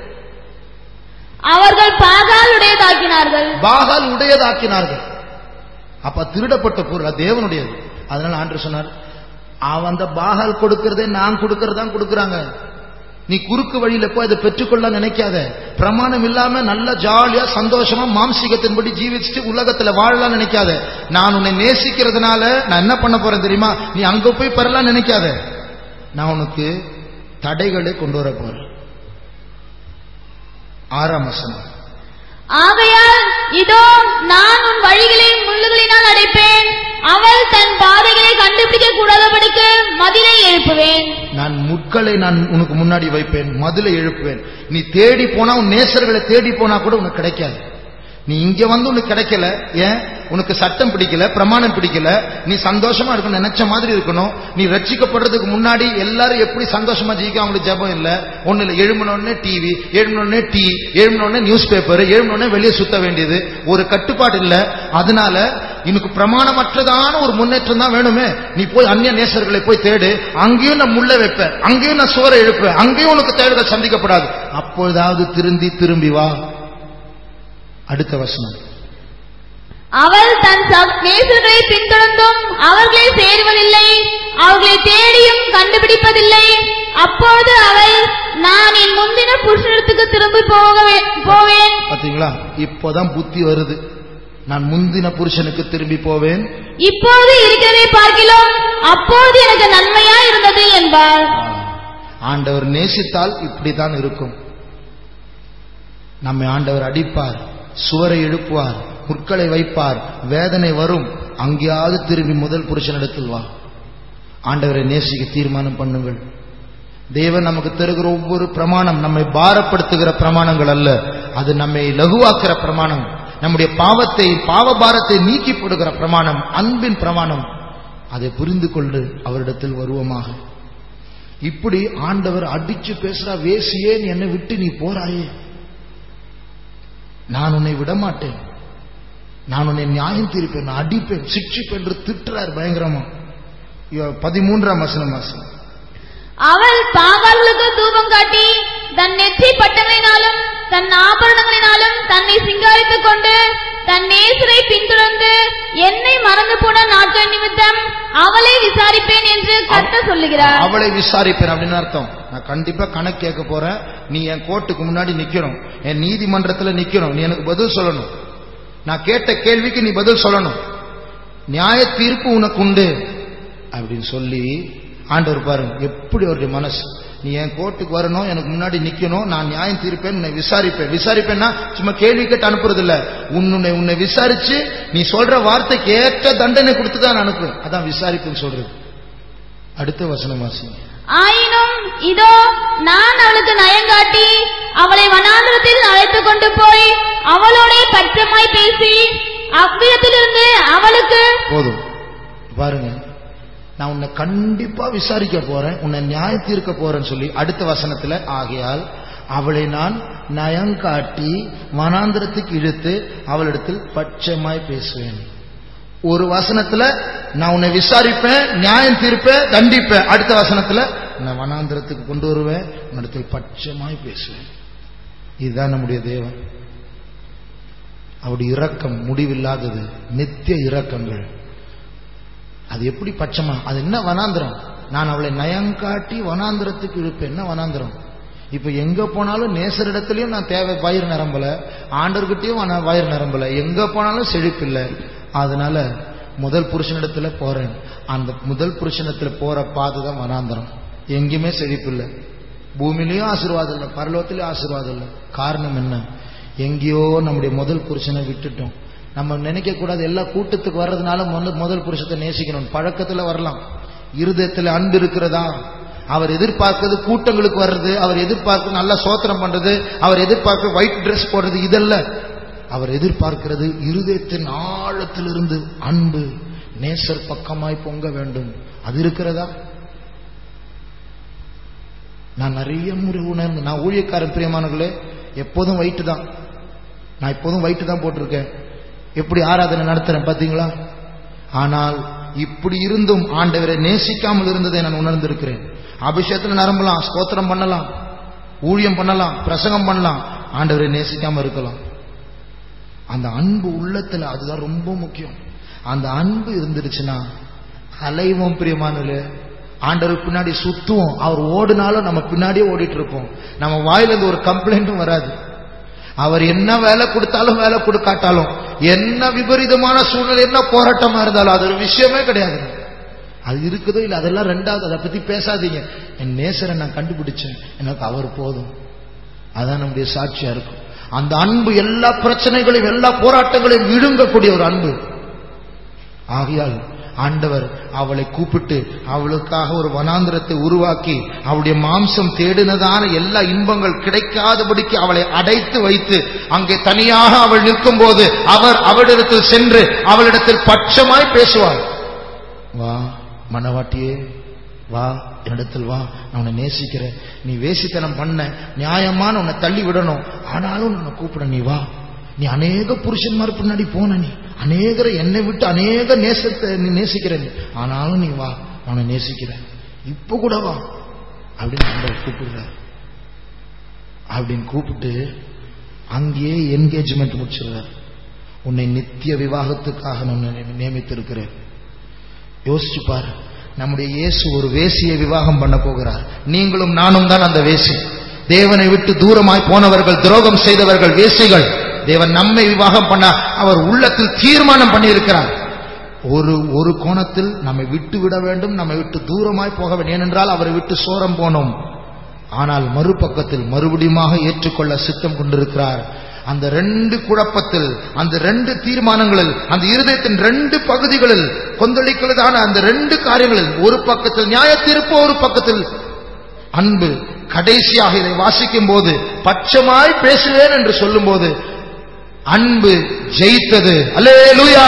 அவர்கள் பாகாலுடையதாக்கினார்கள் பாகால் உடையதாக்கினார்கள் அப்ப திருடப்பட்ட பொருள் அது தேவனுடையது அதனால ஆண்டு சொன்னார் அவன் அந்த பாகால் கொடுக்கிறதே நான் கொடுக்கறதான் கொடுக்கறாங்க நீ குறுக்கு வழியில போய் அதை பெற்றுக்கொள்ள நினைக்காத பிரமாணம் இல்லாம நல்ல ஜாலியா சந்தோஷமா மாம்சீகத்தின்படி ஜீவிச்சுட்டு உலகத்துல வாழலாம் நினைக்காத நான் உன்னை நேசிக்கிறதுனால நான் என்ன பண்ண போறேன் தெரியுமா நீ அங்க போய் பெறலாம் நினைக்காத நான் உனக்கு தடைகளை கொண்டு வர போறேன் ஆறாம் வசனம் ஆகையால் இதோ நான் உன் வழிகளை முள்ளுகளினால் அடைப்பேன் அவள் தன் பாதைகளை கண்டுபிடிக்க கூடாதபடிக்கு மதிலை எழுப்புவேன் நான் முட்களை நான் உனக்கு முன்னாடி வைப்பேன் மதுளை எழுப்புவேன் நீ தேடி போனா உன் நேசர்களை தேடி போனா கூட உனக்கு கிடைக்காது நீ இங்க வந்து உனக்கு கிடைக்கல ஏன் உனக்கு சட்டம் பிடிக்கல பிரமாணம் பிடிக்கல நீ சந்தோஷமா இருக்கணும் நினைச்ச மாதிரி இருக்கணும் நீ ரட்சிக்கப்படுறதுக்கு முன்னாடி எல்லாரும் எப்படி சந்தோஷமா ஜீவிக்க அவங்களுக்கு ஜெபம் இல்ல ஒண்ணு இல்ல எழுமனோடனே டிவி எழுமனோடனே டீ எழுமனோடனே நியூஸ் பேப்பர் எழுமனோடனே வெளியே சுத்த வேண்டியது ஒரு கட்டுப்பாடு இல்ல அதனால எனக்கு பிரமாணமற்றதான ஒரு முன்னேற்றம் தான் வேணுமே நீ போய் அந்நிய நேசர்களை போய் தேடு அங்கேயும் நான் முள்ள வைப்பேன் அங்கேயும் நான் சோரை எழுப்பேன் அங்கேயும் உனக்கு தேவைகள் சந்திக்கப்படாது அப்பொழுதாவது திருந்தி திரும்பி வா அடுத்த வசனம் அவள் தன் ச- நேசர்களை பின்தொடர்ந்தும் அவர்களை சேருவதில்லை அவர்களை தேடியும் கண்டுபிடிப்பதில்லை அப்பொழுது அவள் நான் என் முந்தின புருஷனிடத்துக்கு திரும்பி போகவே- போவேன் பாத்தீங்களா இப்போதான் புத்தி வருது நான் முந்தின புருஷனுக்கு திரும்பி போவேன் இப்போது இருக்கிறதை பார்க்கிலும் அப்போது எனக்கு நன்மையா இருந்தது என்பார் ஆண்டவர் நேசித்தால் இப்படித்தான் இருக்கும் நம்மை ஆண்டவர் அடிப்பார் சுவரை எழுப்புவார் முற்களை வைப்பார் வேதனை வரும் அங்கேயாவது திரும்பி முதல் புருஷனிடத்தில் வா ஆண்டவரை நேசிக்க தீர்மானம் பண்ணுங்கள் தேவன் நமக்கு தருகிற ஒவ்வொரு பிரமாணம் நம்மை பாரப்படுத்துகிற பிரமாணங்கள் அல்ல அது நம்மை லகுவாக்குற பிரமாணம் நம்முடைய பாவத்தை பாவ பாரத்தை நீக்கி போடுகிற பிரமாணம் அன்பின் பிரமாணம் அதை புரிந்து கொண்டு அவரிடத்தில் வருவோமாக இப்படி ஆண்டவர் அடிச்சு பேசுறா வேசியே நீ என்னை விட்டு நீ போறாயே நான் உன்னை விடமாட்டேன் நான் உன்னை நியாயம் தீர்ப்பேன் நான் அடிப்பேன் சிக்ஷிப்பேன் என்று திட்டுறார் பயங்கரமா இவ- பதிமூன்றாம் வசனம் வாசனம் அவள் பாகால்களுக்கு தூபம் காட்டி தன் நெற்றி பட்டங்களினாலும் தன் ஆபரணங்களினாலும் தன்னை சிங்காரித்துக் கொண்டு தன் நேசரை பின்தொடர்ந்து என்னை மறந்து போன நாட்கள் நிமித்தம் அவளை விசாரிப்பேன் என்று கத்த சொல்லுகிறார் அவளை விசாரிப்பேன் அப்படின்னு அர்த்தம் நான் கண்டிப்பா கணக்கு கேட்க போறேன் நீ என் கோர்ட்டுக்கு முன்னாடி நிக்கணும் என் நீதிமன்றத்துல நிக்கணும் நீ எனக்கு பதில் சொல்லணும் நான் கேட்ட கேள்விக்கு நீ பதில் சொல்லணும் நியாய தீர்ப்பு உனக்கு உண்டு அப்படின்னு சொல்லி ஆண்டவர் பாருங்க எப்படி அவருடைய மனசு நீ என் கோர்ட்டுக்கு வரணும் எனக்கு முன்னாடி நிக்கணும் நான் நியாயம் தீர்ப்பேன் உன்னை விசாரிப்பேன் விசாரிப்பேன்னா சும்மா கேள்வி கேட்டு அனுப்புறது இல்ல உன்னை உன்னை விசாரிச்சு நீ சொல்ற வார்த்தைக்கு ஏற்ற தண்டனை கொடுத்து தான் நான் அனுப்புவேன் அதான் விசாரிப்புன்னு சொல்றது அடுத்த வசனம் வாசிங்க ஆயினும் இதோ நான் அவளுக்கு நயங்காட்டி அவளை வனாந்திரத்தில் அழைத்துக் கொண்டு போய் அவளோட பற்றமாய் பேசி அவ்விடத்திலிருந்து அவளுக்கு போதும் பாருங்க நான் உன்னை கண்டிப்பா விசாரிக்க போறேன் உன்னை நியாய தீர்க்க போறேன்னு சொல்லி அடுத்த வசனத்துல ஆகையால் அவளை நான் நயங்காட்டி வனாந்திரத்துக்கு இழுத்து அவளிடத்தில் பட்சமாய் பேசுவேன் ஒரு வசனத்துல நான் உன்னை விசாரிப்பேன் நியாயம் தீர்ப்பேன் தண்டிப்பேன் அடுத்த வசனத்துல நான் வனாந்திரத்துக்கு கொண்டு வருவேன் உன்னிடத்தில் பட்சமாய் பேசுவேன் இதுதான் நம்முடைய தேவன் அவருடைய இரக்கம் முடிவில்லாதது நித்திய இரக்கங்கள் அது எப்படி பட்சமா அது என்ன வனாந்திரம் நான் அவளை நயங்காட்டி வனாந்திரத்துக்கு இழுப்பேன் என்ன வனாந்திரம் இப்ப எங்க போனாலும் நேசரிடத்திலையும் நான் தேவை வயிறு நிரம்பல ஆண்டர்கிட்டயும் நான் வயிறு நிரம்பல எங்க போனாலும் செழிப்பில்லை அதனால முதல் புருஷனிடத்துல போறேன் அந்த முதல் புருஷனிடத்துல போற பாதை தான் வனாந்தரம் எங்கேயுமே செழிப்பு இல்லை பூமியிலையும் ஆசீர்வாதம் இல்லை பரலோகத்திலையும் ஆசீர்வாதம் இல்லை காரணம் என்ன எங்கேயோ நம்முடைய முதல் புருஷனை விட்டுட்டோம் நம்ம நினைக்க கூடாது எல்லா கூட்டத்துக்கு வர்றதுனால முதல் முதல் புருஷத்தை நேசிக்கணும் பழக்கத்துல வரலாம் இருதயத்துல அன்பு இருக்கிறதா அவர் எதிர்பார்க்கிறது கூட்டங்களுக்கு வர்றது அவர் எதிர்பார்க்கிறது நல்லா சோத்திரம் பண்றது அவர் எதிர்பார்க்க ஒயிட் Dress போடுறது இதல்ல அவர் எதிர்பார்க்கிறது இருதயத்தின் ஆழத்திலிருந்து அன்பு நேசர் பக்கமாய் பொங்க வேண்டும் அது இருக்கிறதா நான் நிறைய முறை உணர்ந்து நான் ஊழியக்காரன் பிரியமானங்களே எப்போதும் வயிற்று தான் நான் எப்போதும் வயிற்று தான் போட்டிருக்கேன் எப்படி ஆராதனை நடத்துறேன் பாத்தீங்களா ஆனால் இப்படி இருந்தும் ஆண்டவரை நேசிக்காமல் இருந்ததை நான் உணர்ந்திருக்கிறேன் அபிஷேகத்தில் நிரம்பலாம் ஸ்தோத்திரம் பண்ணலாம் ஊழியம் பண்ணலாம் பிரசங்கம் பண்ணலாம் ஆண்டவரை நேசிக்காம இருக்கலாம் அந்த அன்பு உள்ளத்துல அதுதான் ரொம்ப முக்கியம் அந்த அன்பு இருந்துருச்சுன்னா அலைவோம் பிரியமானது ஆண்டவர் பின்னாடி சுத்துவோம் அவர் ஓடுனாலும் நம்ம பின்னாடியே ஓடிட்டு இருப்போம் நம்ம வாயில இருந்து ஒரு கம்ப்ளைண்ட்டும் வராது அவர் என்ன வேலை கொடுத்தாலும் வேலை கொடுக்காட்டாலும் என்ன விபரீதமான சூழ்நிலை என்ன போராட்டமா இருந்தாலும் அது ஒரு விஷயமே கிடையாது அது இருக்குதோ இல்ல அதெல்லாம் ரெண்டாவது அதை பத்தி பேசாதீங்க என் நேசரை நான் கண்டுபிடிச்சேன் எனக்கு அவர் போதும் அதான் நம்முடைய சாட்சியா இருக்கும் அந்த அன்பு எல்லா பிரச்சனைகளையும் எல்லா போராட்டங்களையும் விழுங்கக்கூடிய ஒரு அன்பு ஆகையால் ஆண்டவர் அவளை கூப்பிட்டு அவளுக்காக ஒரு வனாந்திரத்தை உருவாக்கி அவளுடைய மாம்சம் தேடினதான எல்லா இன்பங்கள் கிடைக்காதபடிக்கு அவளை அடைத்து வைத்து அங்கே தனியாக அவள் நிற்கும் போது அவர் அவளிடத்தில் சென்று அவளிடத்தில் பட்சமாய் பேசுவார் வா மனவாட்டியே வா என்னிடத்தில் வா நான் உன்னை நேசிக்கிறேன் நீ வேசித்தனம் பண்ண நியாயமான உன்னை தள்ளி விடணும் ஆனாலும் உன்னை கூப்பிட நீ வா நீ அநேக புருஷன்மார் பின்னாடி போன நீ அநேகரை என்னை விட்டு அநேக நேசத்தை நீ நேசிக்கிற நீ ஆனாலும் நீ வா நான் உன்னை நேசிக்கிறேன் இப்ப கூட வா அப்படின்னு ஆண்டவர் கூப்பிடுறார் அப்படின்னு கூப்பிட்டு அங்கேயே என்கேஜ்மெண்ட் முடிச்சிடுறார் உன்னை நித்திய விவாகத்துக்காக நான் உன்னை நியமித்திருக்கிறேன் யோசிச்சு பாரு நம்முடைய இயேசு ஒரு வேசியை விவாகம் பண்ண போகிறார் நீங்களும் நானும் தான் அந்த வேசி தேவனை விட்டு தூரமாய் போனவர்கள் துரோகம் செய்தவர்கள் வேசிகள் தேவன் நம்மை விவாகம் பண்ண அவர் உள்ளத்தில் தீர்மானம் பண்ணியிருக்கிறார் ஒரு ஒரு கோணத்தில் நம்மை விட்டு விட வேண்டும் நம்மை விட்டு தூரமாய் போக வேண்டும் ஏனென்றால் அவரை விட்டு சோரம் போனோம் ஆனால் மறுபக்கத்தில் மறுபடியுமாக ஏற்றுக்கொள்ள சித்தம் கொண்டிருக்கிறார் அந்த ரெண்டு குழப்பத்தில் அந்த ரெண்டு தீர்மானங்களில் அந்த இருதயத்தின் ரெண்டு பகுதிகளில் கொந்தளிக்கிறதான அந்த ரெண்டு காரியங்களில் ஒரு பக்கத்தில் நியாய தீர்ப்பு ஒரு பக்கத்தில் அன்பு கடைசியாக இதை வாசிக்கும் போது பட்சமாய் பேசுவேன் என்று சொல்லும் போது அன்பு ஜெயித்தது அல்லேலூயா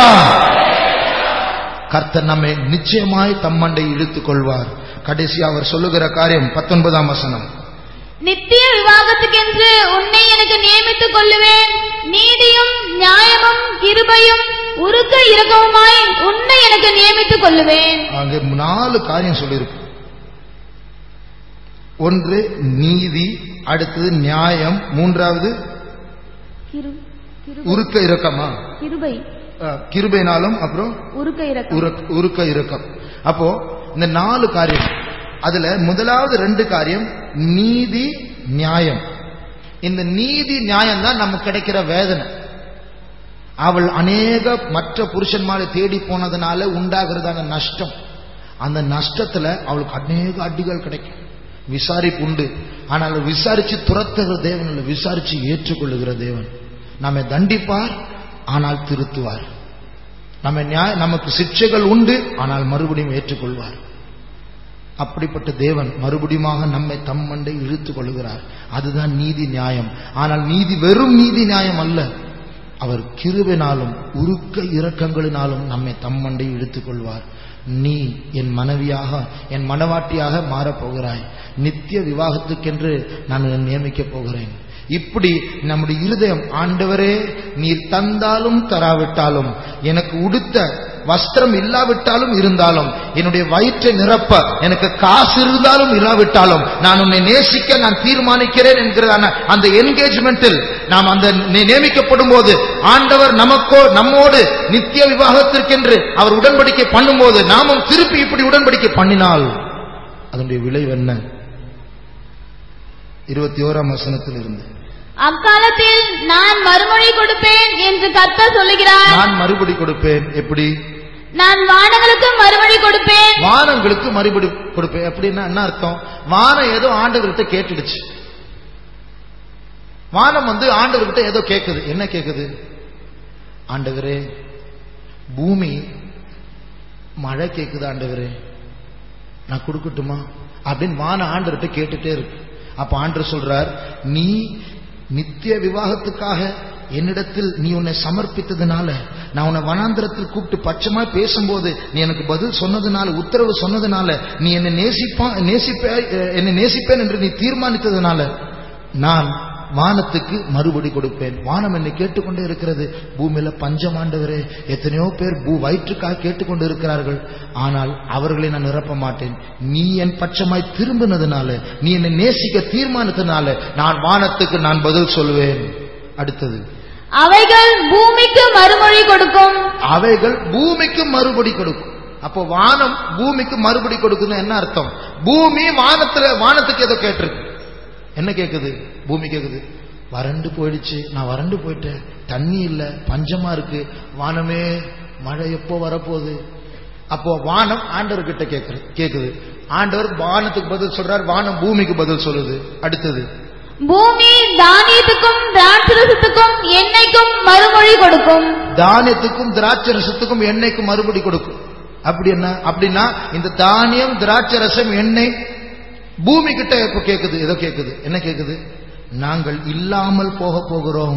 கர்த்தர் நம்மை நிச்சயமாய் தம்மண்டை இழுத்துக் கொள்வார் கடைசி அவர் சொல்லுகிற காரியம் பத்தொன்பதாம் வசனம் நித்திய விவாகத்துக்கென்று உன்னை எனக்கு நியமித்துக் கொள்ளுவேன் நீதியும் நியாயமும் கிருபையும் உருக்க இரக்கமுமாய் உன்னை எனக்கு நியமித்துக் கொள்ளுவேன் அங்கே நாலு காரியம் சொல்லியிருக்கு ஒன்று நீதி அடுத்தது நியாயம் மூன்றாவது கிரு- கிருபை. உருக்க இரக்கமா கிருபை அஹ், கிருபைனாலும் அப்புறம் உருக்க இரக்கம் உருக்க- உருக்க இரக்கம் அப்போ இந்த நாலு காரியம் அதுல முதலாவது ரெண்டு காரியம் நீதி நியாயம் இந்த நீதி நியாயம் தான் நமக்கு கிடைக்கிற வேதனை அவள் அநேக மற்ற புருஷன்மாரை தேடி போனதுனால உண்டாகிறதான நஷ்டம் அந்த நஷ்டத்துல அவளுக்கு அநேக அடிகள் கிடைக்கும் விசாரிப்பு உண்டு ஆனால் விசாரிச்சு துரத்துகிற தேவன் இல்லை விசாரிச்சு ஏற்றுக்கொள்ளுகிற தேவன் நம்மை தண்டிப்பார் ஆனால் திருத்துவார் நம்ம நியாய நமக்கு சிக்ஷைகள் உண்டு ஆனால் மறுபடியும் ஏற்றுக்கொள்வார் அப்படிப்பட்ட தேவன் மறுபடியுமாக நம்மை தம்மண்டை இழுத்துக் கொள்கிறார் அதுதான் நீதி நியாயம் ஆனால் நீதி வெறும் நீதி நியாயம் அல்ல அவர் கிருபினாலும் உருக்க இரக்கங்களினாலும் நம்மை தம்மண்டை இழுத்துக் கொள்வார் நீ என் மனைவியாக என் மனவாட்டியாக மாறப் போகிறாய் நித்திய விவாகத்துக்கென்று நான் உன்னை நியமிக்கப் போகிறேன் இப்படி நம்முடைய இருதயம் ஆண்டவரே நீர் தந்தாலும் தராவிட்டாலும் எனக்கு உடுத்த வஸ்திரம் இல்லாவிட்டாலும் இருந்தாலும் என்னுடைய வயிற்றை நிரப்ப எனக்கு காசு இருந்தாலும் இல்லாவிட்டாலும் நான் உன்னை நேசிக்க நான் தீர்மானிக்கிறேன் என்கிறதான அந்த என்கேஜ்மெண்டில் நாம் அந்த நி- நியமிக்கப்படும் போது ஆண்டவர் நமக்கோ நம்மோடு நித்திய விவாகத்திற்கென்று அவர் உடன்படிக்கை பண்ணும்போது நாமும் திருப்பி இப்படி உடன்படிக்கை பண்ணினால் அதனுடைய விளைவு என்ன இருபத்தி ஓராம் வசனத்தில் இருந்து அக்காலத்தில் நான் மறுமொழி கொடுப்பேன் என்று கர்த்தர் சொல்லுகிறார் நான் மறுபடி கொடுப்பேன் எப்படி நான் வானங்களுக்கு மறுமொழி கொடுப்பேன் வானங்களுக்கு மறுபடி கொடுப்பேன் அப்படின்னா என்ன அர்த்தம் வானம் ஏதோ ஆண்டவர்கிட்ட கேட்டுடுச்சு வானம் வந்து ஆண்டவர்கிட்ட ஏதோ கேக்குது என்ன கேக்குது ஆண்டவரே பூமி மழை கேக்குது ஆண்டவரே நான் கொடுக்கட்டுமா அப்படின்னு வான ஆண்டவர்கிட்ட கேட்டுட்டே இருக்கு அப்ப ஆண்டவர் சொல்றார் நீ நித்திய விவாகத்துக்காக என்னிடத்தில் நீ உன்னை சமர்ப்பித்ததுனால நான் உன்னை வனாந்திரத்தில் கூப்பிட்டு பட்சமா பேசும்போது நீ எனக்கு பதில் சொன்னதுனால உத்தரவு சொன்னதுனால நீ என்னை நேசிப்பா நேசிப்ப என்னை நேசிப்பேன் என்று நீ தீர்மானித்ததுனால நான் வானத்துக்கு மறுபடி கொடுப்பேன் வானம் என்னை கேட்டுக்கொண்டே இருக்கிறது பூமியில பஞ்சம் ஆண்டவரே எத்தனையோ பேர் பூ வயிற்றுக்காக கேட்டுக்கொண்டு இருக்கிறார்கள் ஆனால் அவர்களை நான் நிரப்ப மாட்டேன் நீ என் பட்சமாய் திரும்பினதுனால நீ என்னை நேசிக்க தீர்மானித்ததுனால நான் வானத்துக்கு நான் பதில் சொல்லுவேன் அடுத்தது அவைகள் பூமிக்கு மறுமொழி கொடுக்கும் அவைகள் பூமிக்கு மறுபடி கொடுக்கும் அப்போ வானம் பூமிக்கு மறுபடி கொடுக்குன்னு என்ன அர்த்தம் பூமி வானத்துல வானத்துக்கு ஏதோ கேட்டிருக்கு என்ன கேக்குது பூமி கேக்குது வறண்டு போயிடுச்சு நான் வறண்டு போயிட்டேன் தண்ணி இல்ல பஞ்சமா இருக்கு வானமே மழை எப்போ வரப்போகுது அப்போ வானம் ஆண்டவர் கிட்ட கேக்குது கேக்குது ஆண்டவர் வானத்துக்கு பதில் சொல்றார் வானம் பூமிக்கு பதில் சொல்லுது அடுத்தது பூமி தானியத்துக்கும் திராட்சரசத்துக்கும் எண்ணெய்க்கும் மறுமொழி கொடுக்கும் தானியத்துக்கும் திராட்சரசத்துக்கும் எண்ணெய்க்கும் மறுபடி கொடுக்கும் அப்படி என்ன அப்படின்னா இந்த தானியம் திராட்சரசம் எண்ணெய் பூமி கிட்ட இப்ப கேக்குது ஏதோ கேக்குது என்ன கேக்குது நாங்கள் இல்லாமல் போக போகிறோம்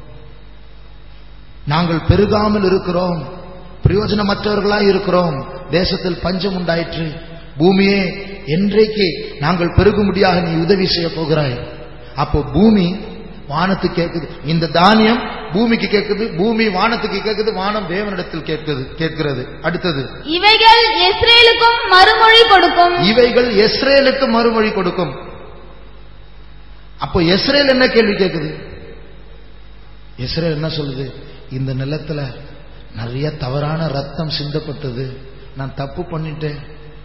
நாங்கள் பெருகாமல் இருக்கிறோம் பிரயோஜனமற்றவர்களாய் இருக்கிறோம் தேசத்தில் பஞ்சம் உண்டாயிற்று பூமியே என்றைக்கு நாங்கள் பெருகும்படியாக நீ உதவி செய்ய போகிறாய் அப்போ பூமி வானத்துக்கு கேட்குது இந்த தானியம் பூமிக்கு கேட்குது பூமி வானத்துக்கு கேட்குது வானம் தேவனிடத்தில் கேட்குது கேட்கிறது அடுத்தது இவைகள் இஸ்ரேலுக்கும் மறுமொழி கொடுக்கும் இவைகள் எஸ்ரேலுக்கு மறுமொழி கொடுக்கும் அப்போ எஸ்ரேல் என்ன கேள்வி கேட்குது இஸ்ரேல் என்ன சொல்லுது இந்த நிலத்துல நிறைய தவறான ரத்தம் சிந்தப்பட்டது நான் தப்பு பண்ணிட்டேன்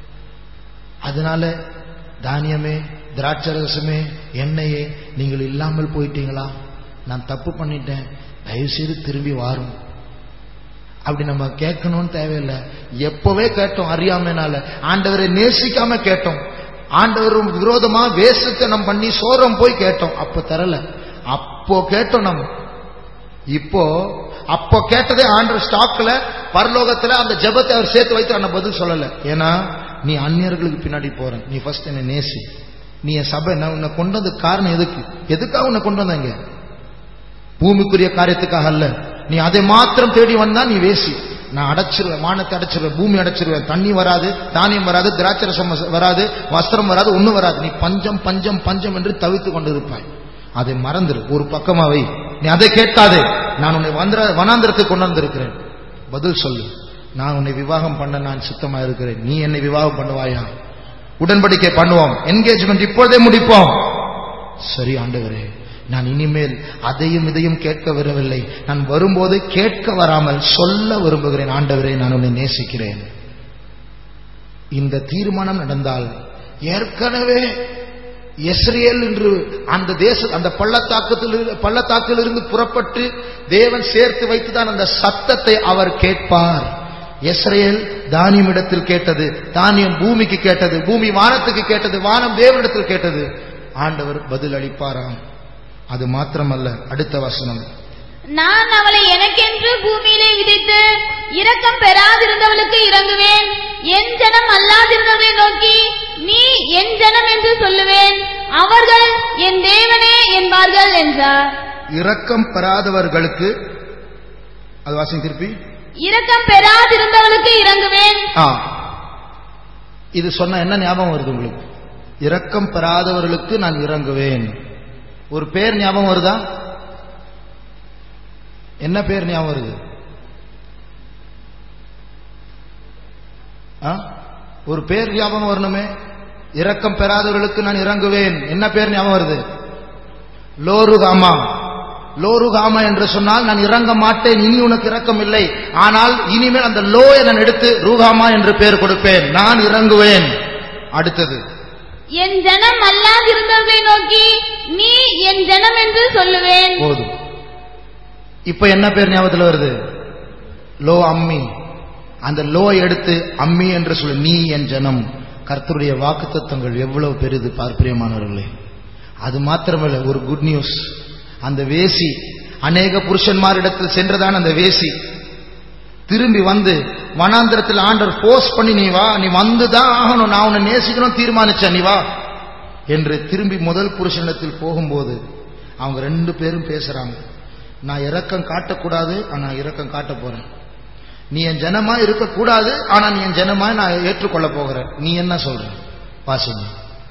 அதனால தானியமே திராட்சரசமே எண்ணெயே நீங்கள் இல்லாமல் போயிட்டீங்களா நான் தப்பு பண்ணிட்டேன் தயவு செய்து திரும்பி வாரும் அப்படி நம்ம கேட்கணும்னு தேவையில்லை எப்பவே கேட்டோம் அறியாமைனால ஆண்டவரை நேசிக்காம கேட்டோம் ஆண்டவர் விரோதமா வேசத்தனம் பண்ணி சோரம் போய் கேட்டோம் அப்ப தரல அப்போ கேட்டோம் நம்ம இப்போ அப்போ கேட்டதே ஆண்டவர் ஸ்டாக்ல பரலோகத்துல அந்த ஜெபத்தை அவர் சேர்த்து வைத்து அந்த பதில் சொல்லல ஏன்னா நீ அந்நியர்களுக்கு பின்னாடி போற நீ ஃபர்ஸ்ட் என்னை நேசி நீ என் சபை நான் உன்னை கொண்டு வந்த காரணம் எதுக்கு எதுக்காக உன்னை கொண்டு வந்தாங்க பூமிக்குரிய காரியத்துக்காக அல்ல நீ அதை மாத்திரம் தேடி வந்தா நீ வேசி நான் அடைச்சிருவேன் வானத்தை அடைச்சிருவேன் பூமி அடைச்சிருவேன் தண்ணி வராது தானியம் வராது திராட்சரசம் வராது வஸ்திரம் வராது ஒண்ணும் வராது நீ பஞ்சம் பஞ்சம் பஞ்சம் என்று தவித்துக் கொண்டிருப்பாய் அதை மறந்துரு ஒரு பக்கமா வை நீ அதை கேட்காதே நான் உன்னை வந்திர வனாந்திரத்துக்கு கொண்டு வந்திருக்கிறேன் பதில் சொல்லு நான் உன்னை விவாகம் பண்ண நான் சித்தமா இருக்கிறேன் நீ என்னை விவாகம் பண்ணுவாயா உடன்படிக்கை பண்ணுவோம் என்கேஜ்மெண்ட் இப்பொழுதே முடிப்போம் சரி ஆண்டவரே நான் இனிமேல் அதையும் இதையும் கேட்க வரவில்லை நான் வரும்போது கேட்க வராமல் சொல்ல விரும்புகிறேன் ஆண்டவரே நான் உன்னை நேசிக்கிறேன் இந்த தீர்மானம் நடந்தால் ஏற்கனவே எஸ்ரியல் என்று அந்த தேச அந்த பள்ளத்தாக்கத்தில் பள்ளத்தாக்கிலிருந்து புறப்பட்டு தேவன் சேர்த்து வைத்துதான் அந்த சத்தத்தை அவர் கேட்பார் எஸ்ரேல் தானியம் இடத்தில் கேட்டது தானியம் பூமிக்கு கேட்டது பூமி வானத்துக்கு கேட்டது வானம் தேவனிடத்தில் கேட்டது ஆண்டவர் பதில் அளிப்பாராம் அது மாத்திரமல்ல அடுத்த வசனம் நான் அவளை எனக்கென்று பூமியிலே விதைத்து இரக்கம் பெறாதிருந்தவளுக்கு இறங்குவேன் என் ஜனம் அல்லாதிருந்தவளை நோக்கி நீ என் ஜனம் என்று சொல்லுவேன் அவர்கள் என் தேவனே என்பார்கள் என்றார் இரக்கம் பெறாதவர்களுக்கு அது வாசிங்க திருப்பி இரக்கம் பெறாதிருந்தவளுக்கு இறங்குவேன் ஆ இது சொன்ன என்ன ஞாபகம் வருது உங்களுக்கு இரக்கம் பெறாதவர்களுக்கு நான் இறங்குவேன் ஒரு பேர் ஞாபகம் வருதா என்ன பேர் ஞாபகம் வருது ஆ? ஒரு பேர் ஞாபகம் வரணுமே இரக்கம் பெறாதவர்களுக்கு நான் இறங்குவேன் என்ன பேர் ஞாபகம் வருது லோருகாமா லோருகாமா என்று சொன்னால் நான் இறங்க மாட்டேன் இனி உனக்கு இரக்கம் இல்லை ஆனால் இனிமேல் அந்த லோயை நான் எடுத்து ரூகாமா என்று பேர் கொடுப்பேன் நான் இறங்குவேன் அடுத்தது என் ஜனம் அல்லாதிருந்தவர்களை நோக்கி நீ என் ஜனம் என்று சொல்லுவேன் போதும் இப்ப என்ன பேர் ஞாபகத்தில் வருது லோ அம்மி அந்த லோ எடுத்து அம்மி என்று சொல்லு நீ என் ஜனம் கர்த்தருடைய வாக்குத்தத்தங்கள் எவ்வளவு பெரிது பார்ப்பிரியமானவர்களே அது மாத்திரமல்ல ஒரு குட் நியூஸ் அந்த வேசி அநேக புருஷன்மாரிடத்தில் சென்றதான் அந்த வேசி திரும்பி வந்து வனாந்திரத்தில் ஆண்டவர் போர்ஸ் பண்ணி நீ வா நீ வந்துதான் ஆகணும் நான் உன்னை நேசிக்கணும் தீர்மானிச்சேன் நீ வா என்று திரும்பி முதல் புருஷனிடத்தில் போகும்போது அவங்க ரெண்டு பேரும் பேசுறாங்க நான் இரக்கம் காட்டக்கூடாது ஆனா இரக்கம் காட்ட போறேன் நீ என் ஜனமா இருக்கக்கூடாது ஆனா நீ என் ஜனமா நான் ஏற்றுக்கொள்ள போகிறேன் நீ என்ன சொல்ற வாசிங்க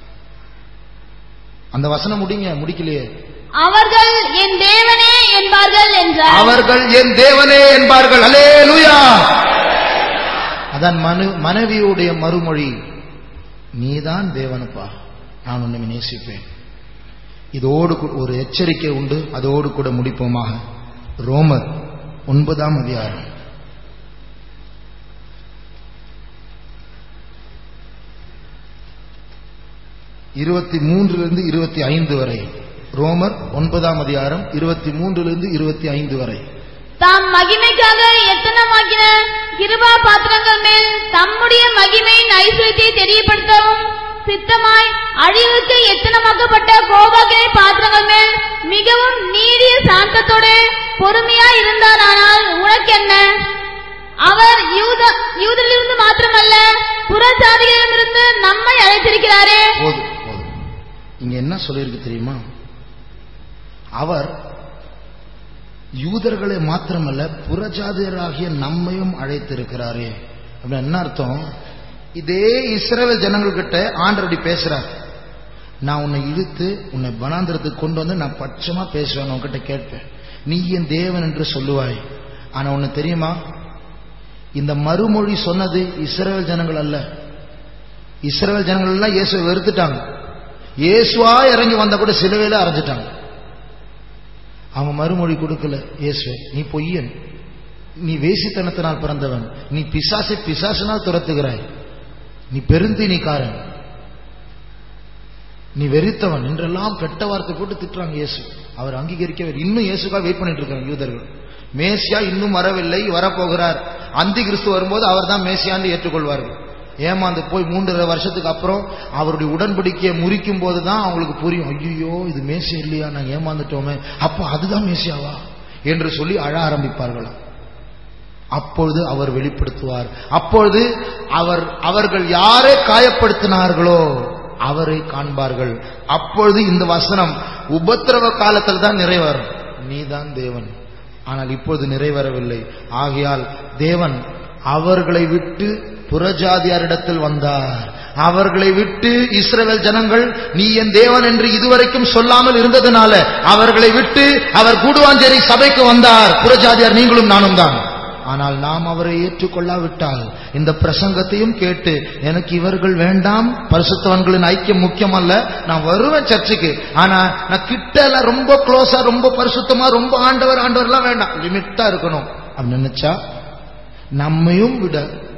அந்த வசனம் முடிங்க முடிக்கலையே அவர்கள் என் தேவனே என்பார்கள் என்றார் அவர்கள் என் தேவனே என்பார்கள் அலே லூயா அதான் மனு மனைவியுடைய மறுமொழி நீதான் தேவனப்பா நான் உன்னை நேசிப்பேன் இதோடு கூ- ஒரு எச்சரிக்கை உண்டு அதோடு கூட முடிப்போமாக ரோமர் ஒன்பதாம் அதிகாரம் இருபத்தி மூன்றிலிருந்து இருபத்தி ஐந்து வரை ரோமர் ஒன்பதாம் அதிகாரம் இருபத்தி மூன்றிலிருந்து இருபத்தி ஐந்து வரை தாம் மகிமைக்காக எத்தனமாக்கின கிருபா பாத்திரங்கள் மேல் தம்முடைய மகிமையின் ஐஸ்வர்யத்தை தெரியப்படுத்தவும் சித்தமாய் அழிவுக்கு எத்தனமாக்கப்பட்ட கோபாகினை பாத்திரங்கள் மேல் மிகவும் நீடிய சாந்தத்தோடு பொறுமையாய் இருந்தாரானால் உனக்கென்ன அவர் யூத யூதரிலிருந்து மாத்திரமல்ல புறஜாதிகளிடமிருந்து நம்மை அழைத்திருக்கிறாரே போதும் போதும் இங்க என்ன சொல்லியிருக்கு தெரியுமா அவர் யூதர்களை மாத்திரமல்ல புறஜாதியராகிய நம்மையும் அழைத்திருக்கிறாரே அப்படின்னு என்ன அர்த்தம் இதே இஸ்ரவேல் ஜனங்கள் கிட்ட ஆண்டரடி பேசுறார் நான் உன்னை இழுத்து உன்னை வனாந்திரத்துக்கு கொண்டு வந்து நான் பட்சமா பேசுவேன் உன்கிட்ட கேட்பேன் நீ என் தேவன் என்று சொல்லுவாய் ஆனா உன்னை தெரியுமா இந்த மறுமொழி சொன்னது இஸ்ரவேல் ஜனங்கள் அல்ல இஸ்ரவேல் ஜனங்கள் எல்லாம் இயேசுவை வெறுத்துட்டாங்க இயேசுவா இறங்கி வந்த கூட சிலுவையில அரைஞ்சிட்டாங்க அவங்க மறுமொழி கொடுக்கல இயேசுவே நீ பொய்யன் நீ வேசித்தனத்தினால் பிறந்தவன் நீ பிசாசை பிசாசினால் துரத்துகிறாய் நீ பெருந்தீனிக்காரன் நீ வெறித்தவன் என்றெல்லாம் கெட்ட வார்த்தை போட்டு திட்டுறாங்க இயேசு அவர் அங்கீகரிக்கவே இன்னும் இயேசுக்காக வெயிட் பண்ணிட்டு இருக்காங்க யூதர்கள் மேசியா இன்னும் வரவில்லை வரப்போகிறார் அந்தி கிறிஸ்து வரும்போது அவர் தான் மேசியான்னு ஏற்றுக்கொள்வார்கள் ஏமாந்து போய் மூன்றரை வருஷத்துக்கு அப்புறம் அவருடைய உடன்படிக்கையை முறிக்கும் போது தான் அவங்களுக்கு புரியும் ஐயோ இது மேசியா இல்லையா நான் ஏமாந்துட்டோமே அப்போ அதுதான் மேசியாவா என்று சொல்லி அழ ஆரம்பிப்பார்களாம் அப்பொழுது அவர் வெளிப்படுத்துவார் அப்பொழுது அவர் அவர்கள் யாரை காயப்படுத்தினார்களோ அவரை காண்பார்கள் அப்பொழுது இந்த வசனம் உபத்திரவ காலத்தில் தான் நிறைவேறும் நீதான் தேவன் ஆனால் இப்பொழுது நிறைவேறவில்லை ஆகையால் தேவன் அவர்களை விட்டு புறஜாதியாரிடத்தில் வந்தார் அவர்களை விட்டு இஸ்ரவேல் ஜனங்கள் நீ என் தேவன் என்று இதுவரைக்கும் சொல்லாமல் இருந்ததுனால அவர்களை விட்டு அவர் கூடுவாஞ்சேரி சபைக்கு வந்தார் புறஜாதியார் நீங்களும் நானும் தான் ஆனால் நாம் அவரை ஏற்றுக்கொள்ளாவிட்டால் இந்த பிரசங்கத்தையும் கேட்டு எனக்கு இவர்கள் வேண்டாம் பரிசுத்தவன்களின் ஐக்கியம் முக்கியம் அல்ல நான் வருவேன் சர்ச்சுக்கு ஆனா நான் கிட்ட எல்லாம் ரொம்ப க்ளோஸா ரொம்ப பரிசுத்தமா ரொம்ப ஆண்டவர் ஆண்டவர்லாம் வேண்டாம் லிமிட்டா இருக்கணும் அப்படின்னு நினைச்சா நம்மையும் விட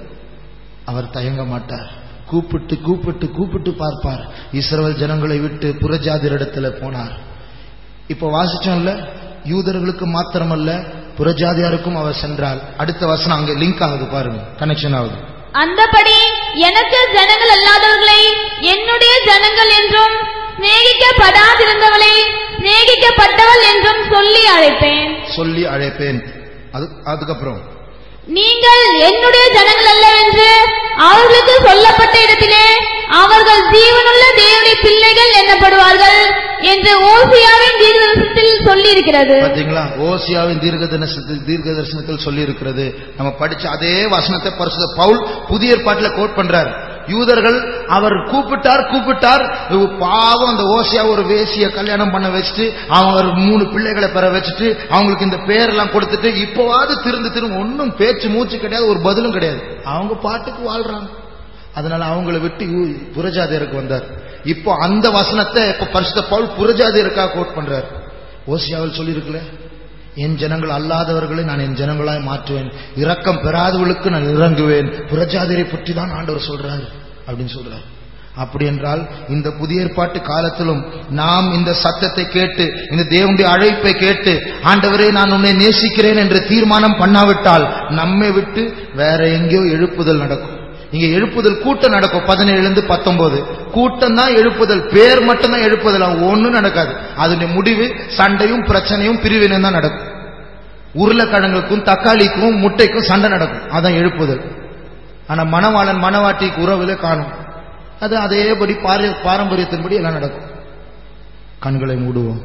அவர் தயங்க மாட்டார் கூப்பிட்டு கூப்பிட்டு கூப்பிட்டு பார்ப்பார் இஸ்ரவேல் ஜனங்களை விட்டு புறஜாதியரிடத்துல போனார் இப்ப வாசிச்சோம்ல யூதர்களுக்கு மாத்திரமல்ல புறஜாதியாருக்கும் அவர் சென்றால் அடுத்த வசனம் அங்க லிங்க் ஆகுது பாருங்க கனெக்ஷன் ஆகுது அந்தபடி எனக்கு ஜனங்கள் அல்லாதவர்களை என்னுடைய ஜனங்கள் என்றும் சிநேகிக்கப்படாதிருந்தவளை சிநேகிக்கப்பட்டவள் என்றும் சொல்லி அழைப்பேன் சொல்லி அழைப்பேன் அது அதுக்கப்புறம் நீங்கள் என்னுடைய ஜனங்கள் அல்லவென்று அவர்களுக்கு சொல்லப்பட்ட இடத்திலே அவர்கள் ஜீவனுள்ள தேவனுடைய பிள்ளைகள் எண்ணப்படுவார்கள் என்று ஓசியாவின் தீர்க்கதரிசனத்தில் சொல்லியிருக்கிறது பாத்தீங்களா ஓசியாவின் தீர்க்க தரிசனத்தில் தீர்க்க தரிசனத்தில் சொல்லி இருக்கிறது நம்ம படிச்ச அதே வசனத்தை பரிசுத்த பவுல் புதிய ஏற்பாட்டுல கோட் பண்றார் யூதர்கள் அவர் கூப்பிட்டார் கூப்பிட்டார் இவ பாவம் அந்த ஓசியா ஒரு வேசிய கல்யாணம் பண்ண வச்சுட்டு அவங்க ஒரு மூணு பிள்ளைகளை பெற வச்சுட்டு அவங்களுக்கு இந்த பேரெல்லாம் கொடுத்துட்டு இப்போவாது திருந்து திரும்ப ஒன்றும் பேச்சு மூச்சு கிடையாது ஒரு பதிலும் கிடையாது அவங்க பாட்டுக்கு வாழ்றாங்க அதனால அவங்கள விட்டு யூ- புறஜாதியருக்கு வந்தார் இப்போ அந்த வசனத்தை இப்ப பரிசுத்த பவுல் புறஜாதியருக்காக கோட் பண்றார் ஓசியாவில் சொல்லியிருக்கல என் ஜனங்கள் அல்லாதவர்களை நான் என் ஜனங்களாய் மாற்றுவேன் இரக்கம் பெறாதவர்களுக்கு நான் இறங்குவேன் புறஜாதியரை பற்றி தான் ஆண்டவர் சொல்றாரு அப்படின்னு சொல்றாரு அப்படி என்றால் இந்த புதிய ஏற்பாட்டு காலத்திலும் நாம் இந்த சத்தத்தை கேட்டு இந்த தேவனுடைய அழைப்பை கேட்டு ஆண்டவரே நான் உன்னை நேசிக்கிறேன் என்று தீர்மானம் பண்ணாவிட்டால் நம்மை விட்டு வேற எங்கேயோ எழுப்புதல் நடக்கும் இங்க எழுப்புதல் கூட்டம் நடக்கும் பதினேழுல இருந்து பத்தொன்பது கூட்டம் தான் எழுப்புதல் பேர் மட்டும்தான் எழுப்புதல் ஒன்னும் நடக்காது அதனுடைய முடிவு சண்டையும் பிரச்சனையும் பிரிவினையும் தான் நடக்கும் உருளைக்கிழங்குக்கும் தக்காளிக்கும் முட்டைக்கும் சண்டை நடக்கும் அதான் எழுப்புதல் ஆனா மணவாளன் மணவாட்டிக்கு உறவுல காணும் அது அதேபடி பார- பாரம்பரியத்தின்படி எல்லாம் நடக்கும் கண்களை மூடுவோம்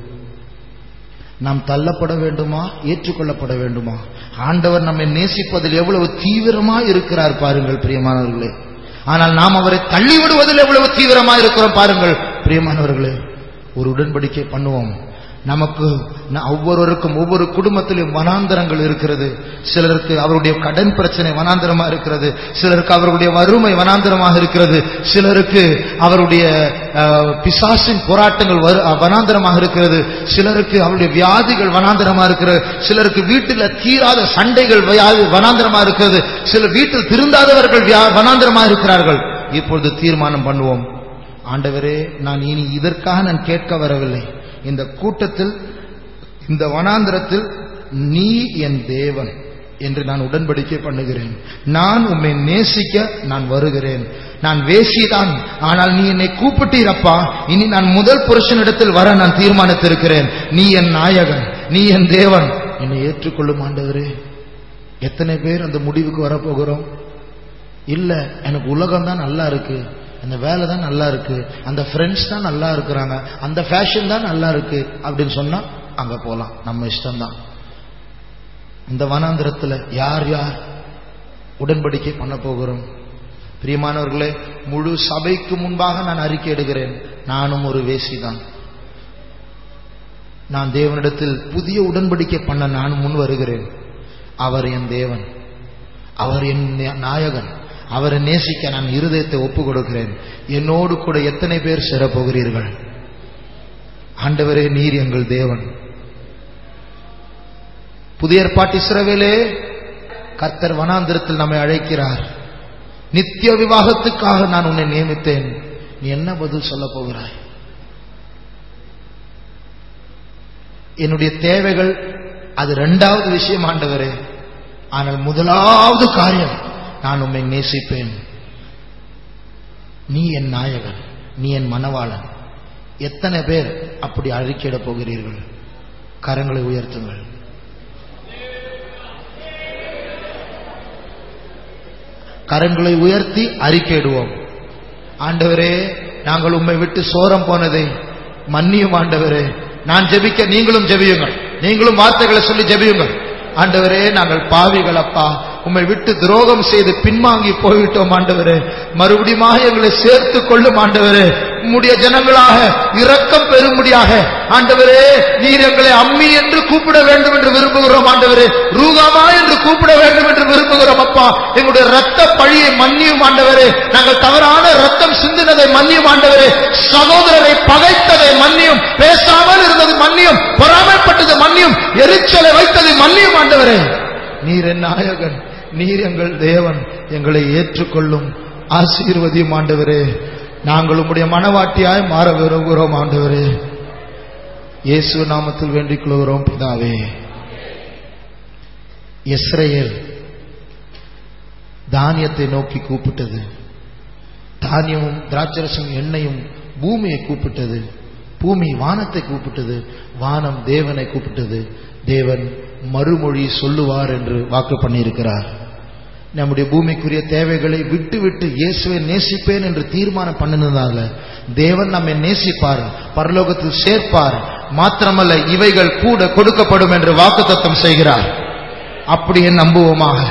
நாம் தள்ளப்பட வேண்டுமா ஏற்றுக்கொள்ளப்பட வேண்டுமா ஆண்டவர் நம்மை நேசிப்பதில் எவ்வளவு தீவிரமா இருக்கிறார் பாருங்கள் பிரியமானவர்களே ஆனால் நாம் அவரை தள்ளி விடுவதில் எவ்வளவு தீவிரமா இருக்கிறோம் பாருங்கள் பிரியமானவர்களே ஒரு உடன்படிக்கை பண்ணுவோம் நமக்கு ந- ஒவ்வொருவருக்கும் ஒவ்வொரு குடும்பத்திலும் வனாந்தரங்கள் இருக்கிறது சிலருக்கு அவருடைய கடன் பிரச்சனை வனாந்தரமா இருக்கிறது சிலருக்கு அவருடைய வறுமை வனாந்தரமாக இருக்கிறது சிலருக்கு அவருடைய அஹ், பிசாசின் போராட்டங்கள் வரு- அஹ், வனாந்தரமாக இருக்கிறது சிலருக்கு அவருடைய வியாதிகள் வனாந்தரமா இருக்கிறது சிலருக்கு வீட்டில் தீராத சண்டைகள் வியாதி வனாந்தரமா இருக்கிறது சில வீட்டில் திருந்தாதவர்கள் வியா- வனாந்தரமா இருக்கிறார்கள் இப்பொழுது தீர்மானம் பண்ணுவோம் ஆண்டவரே நான் இனி இதற்காக நான் கேட்க வரவில்லை இந்த கூட்டத்தில் இந்த வனாந்திரத்தில் நீ என் தேவன் என்று நான் உடன்படிக்கை பண்ணுகிறேன் நான் உம்மை நேசிக்க நான் வருகிறேன் நான் வேசிதான் ஆனால் நீ என்னை கூப்பிட்டீரப்பா இனி நான் முதல் புருஷனிடத்தில் வர நான் தீர்மானித்திருக்கிறேன் நீ என் நாயகன் நீ என் தேவன் என்னை ஏற்றுக்கொள்ளும் ஆண்டவரே எத்தனை பேர் அந்த முடிவுக்கு வரப்போகிறோம் இல்ல எனக்கு உலகம் தான் நல்லா இருக்கு அந்த வேலை தான் நல்லா இருக்கு அந்த ஃப்ரெண்ட்ஸ் தான் நல்லா இருக்கிறாங்க அந்த ஃபேஷன் தான் நல்லா இருக்கு அப்படின்னு சொன்னா அங்க போலாம் நம்ம இஷ்டம்தான் இந்த வனாந்திரத்துல யார் யார் உடன்படிக்கை பண்ண போகிறோம் பிரியமானவர்களே முழு சபைக்கு முன்பாக நான் அறிக்கை எடுக்கிறேன் நானும் ஒரு வேசிதான் நான் தேவனிடத்தில் புதிய உடன்படிக்கை பண்ண நான் முன் வருகிறேன் அவர் என் தேவன் அவர் என் நாயகன் அவரை நேசிக்க நான் இருதயத்தை ஒப்பு கொடுக்கிறேன் என்னோடு கூட எத்தனை பேர் சேரப்போகிறீர்கள் ஆண்டவரே நீர் எங்கள் தேவன் புதிய ஏற்பாட்டு இஸ்ரவேலே கர்த்தர் வனாந்திரத்தில் நம்மை அழைக்கிறார் நித்திய விவாகத்துக்காக நான் உன்னை நியமித்தேன் நீ என்ன பதில் சொல்ல போகிறாய் என்னுடைய தேவைகள் அது இரண்டாவது விஷயம் ஆண்டவரே ஆனால் முதலாவது காரியம் நான் உம்மை நேசிப்பேன் நீ என் நாயகன் நீ என் மணவாளன் எத்தனை பேர் அப்படி அழிக்கிடப் போகிறீர்கள் கரங்களை உயர்த்துங்கள் கரங்களை உயர்த்தி அறிக்கையிடுவோம் ஆண்டவரே நாங்கள் உம்மை விட்டு சோரம் போனதை மன்னியும் ஆண்டவரே நான் ஜெபிக்க நீங்களும் ஜெபியுங்கள் நீங்களும் வார்த்தைகளை சொல்லி ஜெபியுங்கள் ஆண்டவரே நாங்கள் பாவிகள் அப்பா உம்மை விட்டு துரோகம் செய்து பின்வாங்கி போய்விட்டோம் ஆண்டவரே மறுபடியும் எங்களை சேர்த்துக் கொள்ளும் ஆண்டவரே உம்முடைய ஜனங்களாக இரக்கம் பெறும்படியாக ஆண்டவரே நீர் எங்களை அம்மி என்று கூப்பிட வேண்டும் என்று விரும்புகிறோம் ஆண்டவரே ரூகாமா என்று கூப்பிட வேண்டும் என்று விரும்புகிறோம் அப்பா எங்களுடைய ரத்த பழியை மன்னியும் ஆண்டவரே நாங்கள் தவறான ரத்தம் சிந்தினதை மன்னியும் ஆண்டவரே சகோதரரை பகைத்ததை மன்னியும் பேசாமல் இருந்தது மன்னியும் பொறாமைப்பட்டது மன்னியும் எரிச்சலை வைத்ததை மன்னியும் ஆண்டவரே நீர் என் நாயகன் நீர் எங்கள் தேவன் எங்களை ஏற்றுக்கொள்ளும் ஆசீர்வதியும் ஆண்டவரே நாங்கள் உம்முடைய மனவாட்டியாய் மாற விரும்புகிறோம் ஆண்டவரே இயேசு நாமத்தில் வேண்டிக் கொள்கிறோம் பிதாவே இஸ்ரேல் தானியத்தை நோக்கி கூப்பிட்டது தானியமும் திராட்சரசம் எண்ணெயும் பூமியை கூப்பிட்டது பூமி வானத்தை கூப்பிட்டது வானம் தேவனை கூப்பிட்டது தேவன் மறுமொழி சொல்லுவார் என்று வாக்கு பண்ணியிருக்கிறார் நம்முடைய பூமிக்குரிய தேவைகளை விட்டு விட்டு இயேசுவை நேசிப்பேன் என்று தீர்மானம் பண்ணினதால தேவன் நம்மை நேசிப்பார் பரலோகத்தில் சேர்ப்பார் மாத்திரமல்ல இவைகள் கூட கொடுக்கப்படும் என்று வாக்குத்தத்தம் செய்கிறார் அப்படியே நம்புவோமாக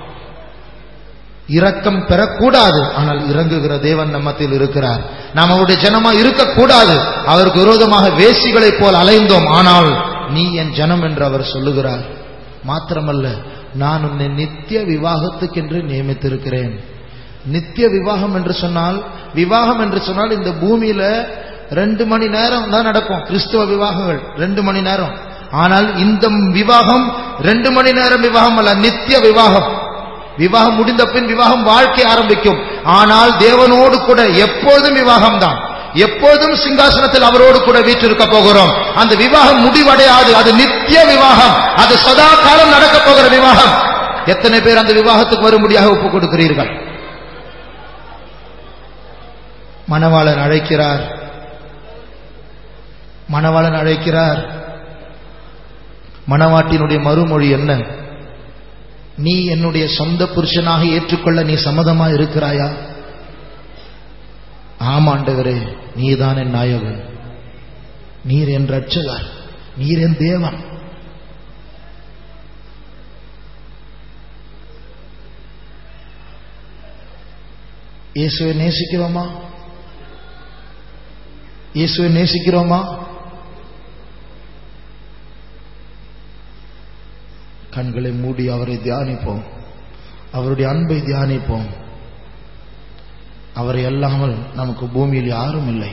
இரக்கம் பெறக்கூடாது ஆனால் இறங்குகிற தேவன் நம்மத்தில் இருக்கிறார் நாம் அவருடைய ஜனமா இருக்கக்கூடாது அவருக்கு விரோதமாக வேசிகளைப் போல் அலைந்தோம் ஆனால் நீ என் ஜனம் என்று அவர் சொல்லுகிறார் மாத்திரமல்ல நான் உன்னை நித்திய விவாகத்துக்கென்று நியமித்திருக்கிறேன் நித்திய விவாகம் என்று சொன்னால் விவாகம் என்று சொன்னால் இந்த பூமியில ரெண்டு மணி நேரம் தான் நடக்கும் கிறிஸ்துவ விவாகங்கள் ரெண்டு மணி நேரம் ஆனால் இந்த விவாகம் ரெண்டு மணி நேரம் விவாகம் அல்ல நித்திய விவாகம் விவாகம் முடிந்த பின் விவாகம் வாழ்க்கை ஆரம்பிக்கும் ஆனால் தேவனோடு கூட எப்போதும் விவாகம்தான் எப்போதும் சிங்காசனத்தில் அவரோடு கூட வீற்றிருக்க போகிறோம் அந்த விவாகம் முடிவடையாது அது நித்திய விவாகம் அது சதா காலம் நடக்க போகிற விவாகம் எத்தனை பேர் அந்த விவாகத்துக்கு வரும்படியாக ஒப்புக் கொடுக்கிறீர்கள் மணவாளன் அழைக்கிறார் மணவாளன் அழைக்கிறார் மணவாட்டினுடைய மறுமொழி என்ன நீ என்னுடைய சொந்த புருஷனாக ஏற்றுக்கொள்ள நீ சம்மதமா இருக்கிறாயா ஆமாண்டவரே நீதான் என் நாயகன் நீர் என் ரட்சகர் நீர் என் தேவன் இயேசுவை நேசிக்கிறோமா இயேசுவை நேசிக்கிறோமா கண்களை மூடி அவரை தியானிப்போம் அவருடைய அன்பை தியானிப்போம் அவரை அல்லாமல் நமக்கு பூமியில் யாரும் இல்லை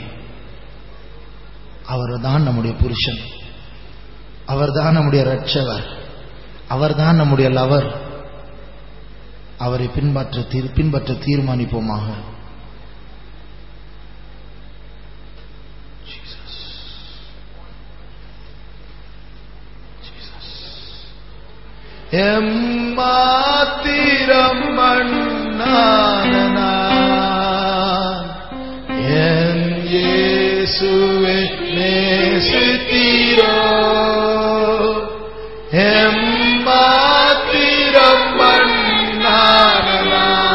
அவர்தான் நம்முடைய புருஷன் அவர்தான் நம்முடைய ரட்சவர் அவர்தான் நம்முடைய லவர் அவரை பின்பற்ற தீர் பின்பற்ற தீர்மானிப்போமாக எம்மாத்திரம் மண்ணான என் இயேசுவை நேசித்தீரோ எம்மாத்திரம் மண்ணான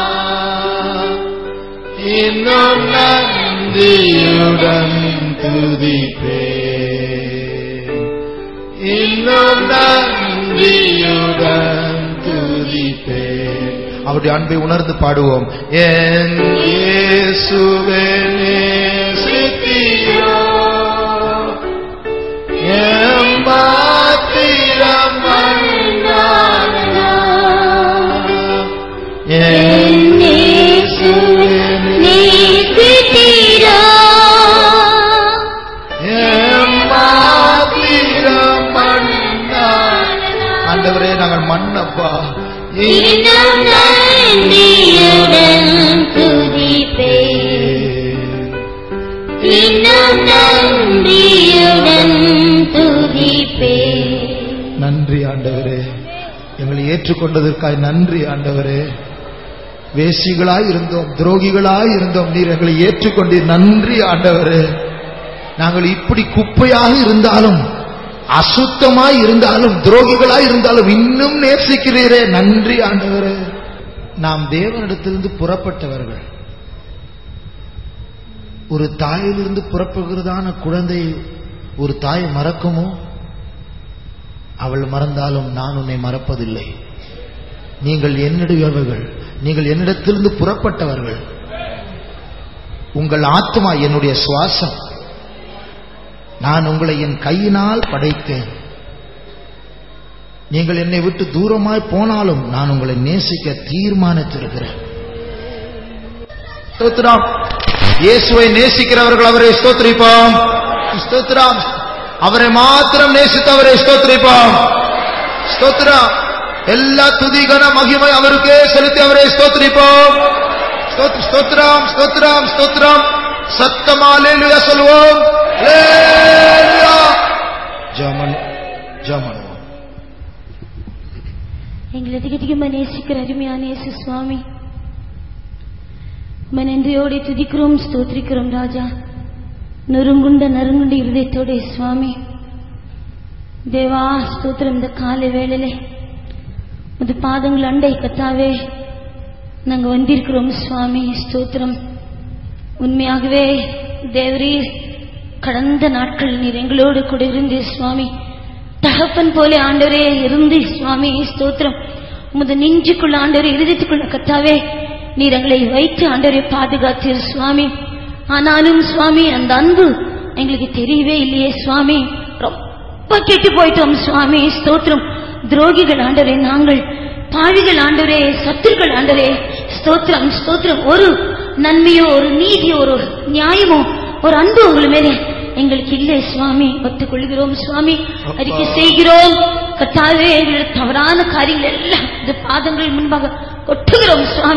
இன்னும் நந்தியுடன் துதிப்பே இன்னும் நந்தியுடன் துதிப்பே அவருடைய அன்பை உணர்ந்து பாடுவோம் என் இயேசுவே நேசித்தீரோ என் மாத்திரம் மன்னானா. என் இயேசுவே என் மாத்திரம் மன்னானா. ஆண்டவரே நாங்கள் மண்ணப்பா இன்னும் நன்றியுடன் துதிப்பேன். இன்னும் நன்றியுடன் துதிப்பேன். நன்றி ஆண்டவரே எங்களை ஏற்றுக்கொண்டதற்காய் நன்றி ஆண்டவரே வேசிகளாய் இருந்தோம் துரோகிகளாய் இருந்தோம் நீர் எங்களை ஏற்றுக்கொண்டீர் நன்றி ஆண்டவரே நாங்கள் இப்படி குப்பையாக இருந்தாலும் அசுத்தமாய் இருந்தாலும் துரோகிகளாய் இருந்தாலும் இன்னும் நேசிக்கிறீரே நன்றி ஆண்டவரே நாம் தேவனிடத்திலிருந்து புறப்பட்டவர்கள் ஒரு தாயிலிருந்து புறப்படுகிறதான குழந்தை ஒரு தாய் மறக்குமோ அவள் மறந்தாலும் நான் உன்னை மறப்பதில்லை நீங்கள் என்னுடையவர்கள் நீங்கள் என்னிடத்திலிருந்து புறப்பட்டவர்கள் உங்கள் ஆத்மா என்னுடைய சுவாசம் நான் உங்களை என் கையினால் படைத்தேன் நீங்கள் என்னை விட்டு தூரமாய் போனாலும் நான் உங்களை நேசிக்க தீர்மானித்திருக்கிறேன் ஸ்தோத்திரம் இயேசுவை நேசிக்கிறவர்கள் அவரை ஸ்தோத்திரிப்போம் ஸ்தோத்திரம் அவரை மாத்திரம் நேசித்தவரை ஸ்தோத்திரிப்போம் ஸ்தோத்திரம் எல்லா துதி கன மகிமை அவருக்கே செலுத்தி அவரை ஸ்தோத்திரிப்போம் ஸ்தோத்- ஸ்தோத்திரம் ஸ்தோத்திரம் ஸ்தோத்திரம் சத்தமாலேலுயா சொல்லுவோம் அல்லேலூயா. ஜெபம் ஜெபம் பண்ணுவோம் எங்களை அதிக அதிகமா நேசிக்கிற அருமையான இயேசு சுவாமி உம்மை நன்றியோടെ துதிக்கிறோம் ஸ்தோத்திரிக்கிறோம் ராஜா நொறுங்குண்ட நறுங்குண்ட இருதயத்தோടെ சுவாமி தேவா ஸ்தோத்திரம் இந்த காலை வேளையிலே உமது பாதங்கள் அண்டை கத்தாவே நாங்க வந்திருக்கிறோம் சுவாமி ஸ்தோத்திரம் உண்மையாகவே தேவரீர் கடந்த நாட்கள் நீர் எங்களோடு கூட இருந்தீர் சுவாமி தகப்பன் போல ஆண்டவரே இருந்து சுவாமி ஸ்தோத்திரம் உமது நெஞ்சுக்குள்ள ஆண்டவரே இருதயத்துக்குள்ள கத்தாவே நீர் எங்களை வைத்து ஆண்டவரை பாதுகாத்தீர் சுவாமி ஆனாலும் சுவாமி அந்த அன்பு எங்களுக்கு தெரியவே இல்லையே சுவாமி ரொம்ப கெட்டு போயிட்டோம் சுவாமி ஸ்தோத்திரம் துரோகிகள் ஆண்டவரே நாங்கள் பாவிகள் ஆண்டவரே சத்துருக்கள் ஆண்டவரே ஸ்தோத்திரம் ஸ்தோத்திரம் ஒரு நன்மையோ ஒரு நீதியோ ஒரு நியாயமோ ஒரு அன்பு உங்கள் மேலே எங்களுக்கு இல்லை சுவாமி ஒத்துக்கொள்கிறோம் சுவாமி அறிக்கை செய்கிறோம் கத்தாவே எங்களுடைய தவறான காரியங்கள் எல்லாம் இந்த பாதங்கள் முன்பாக கொட்டுகிறோம் சுவாமி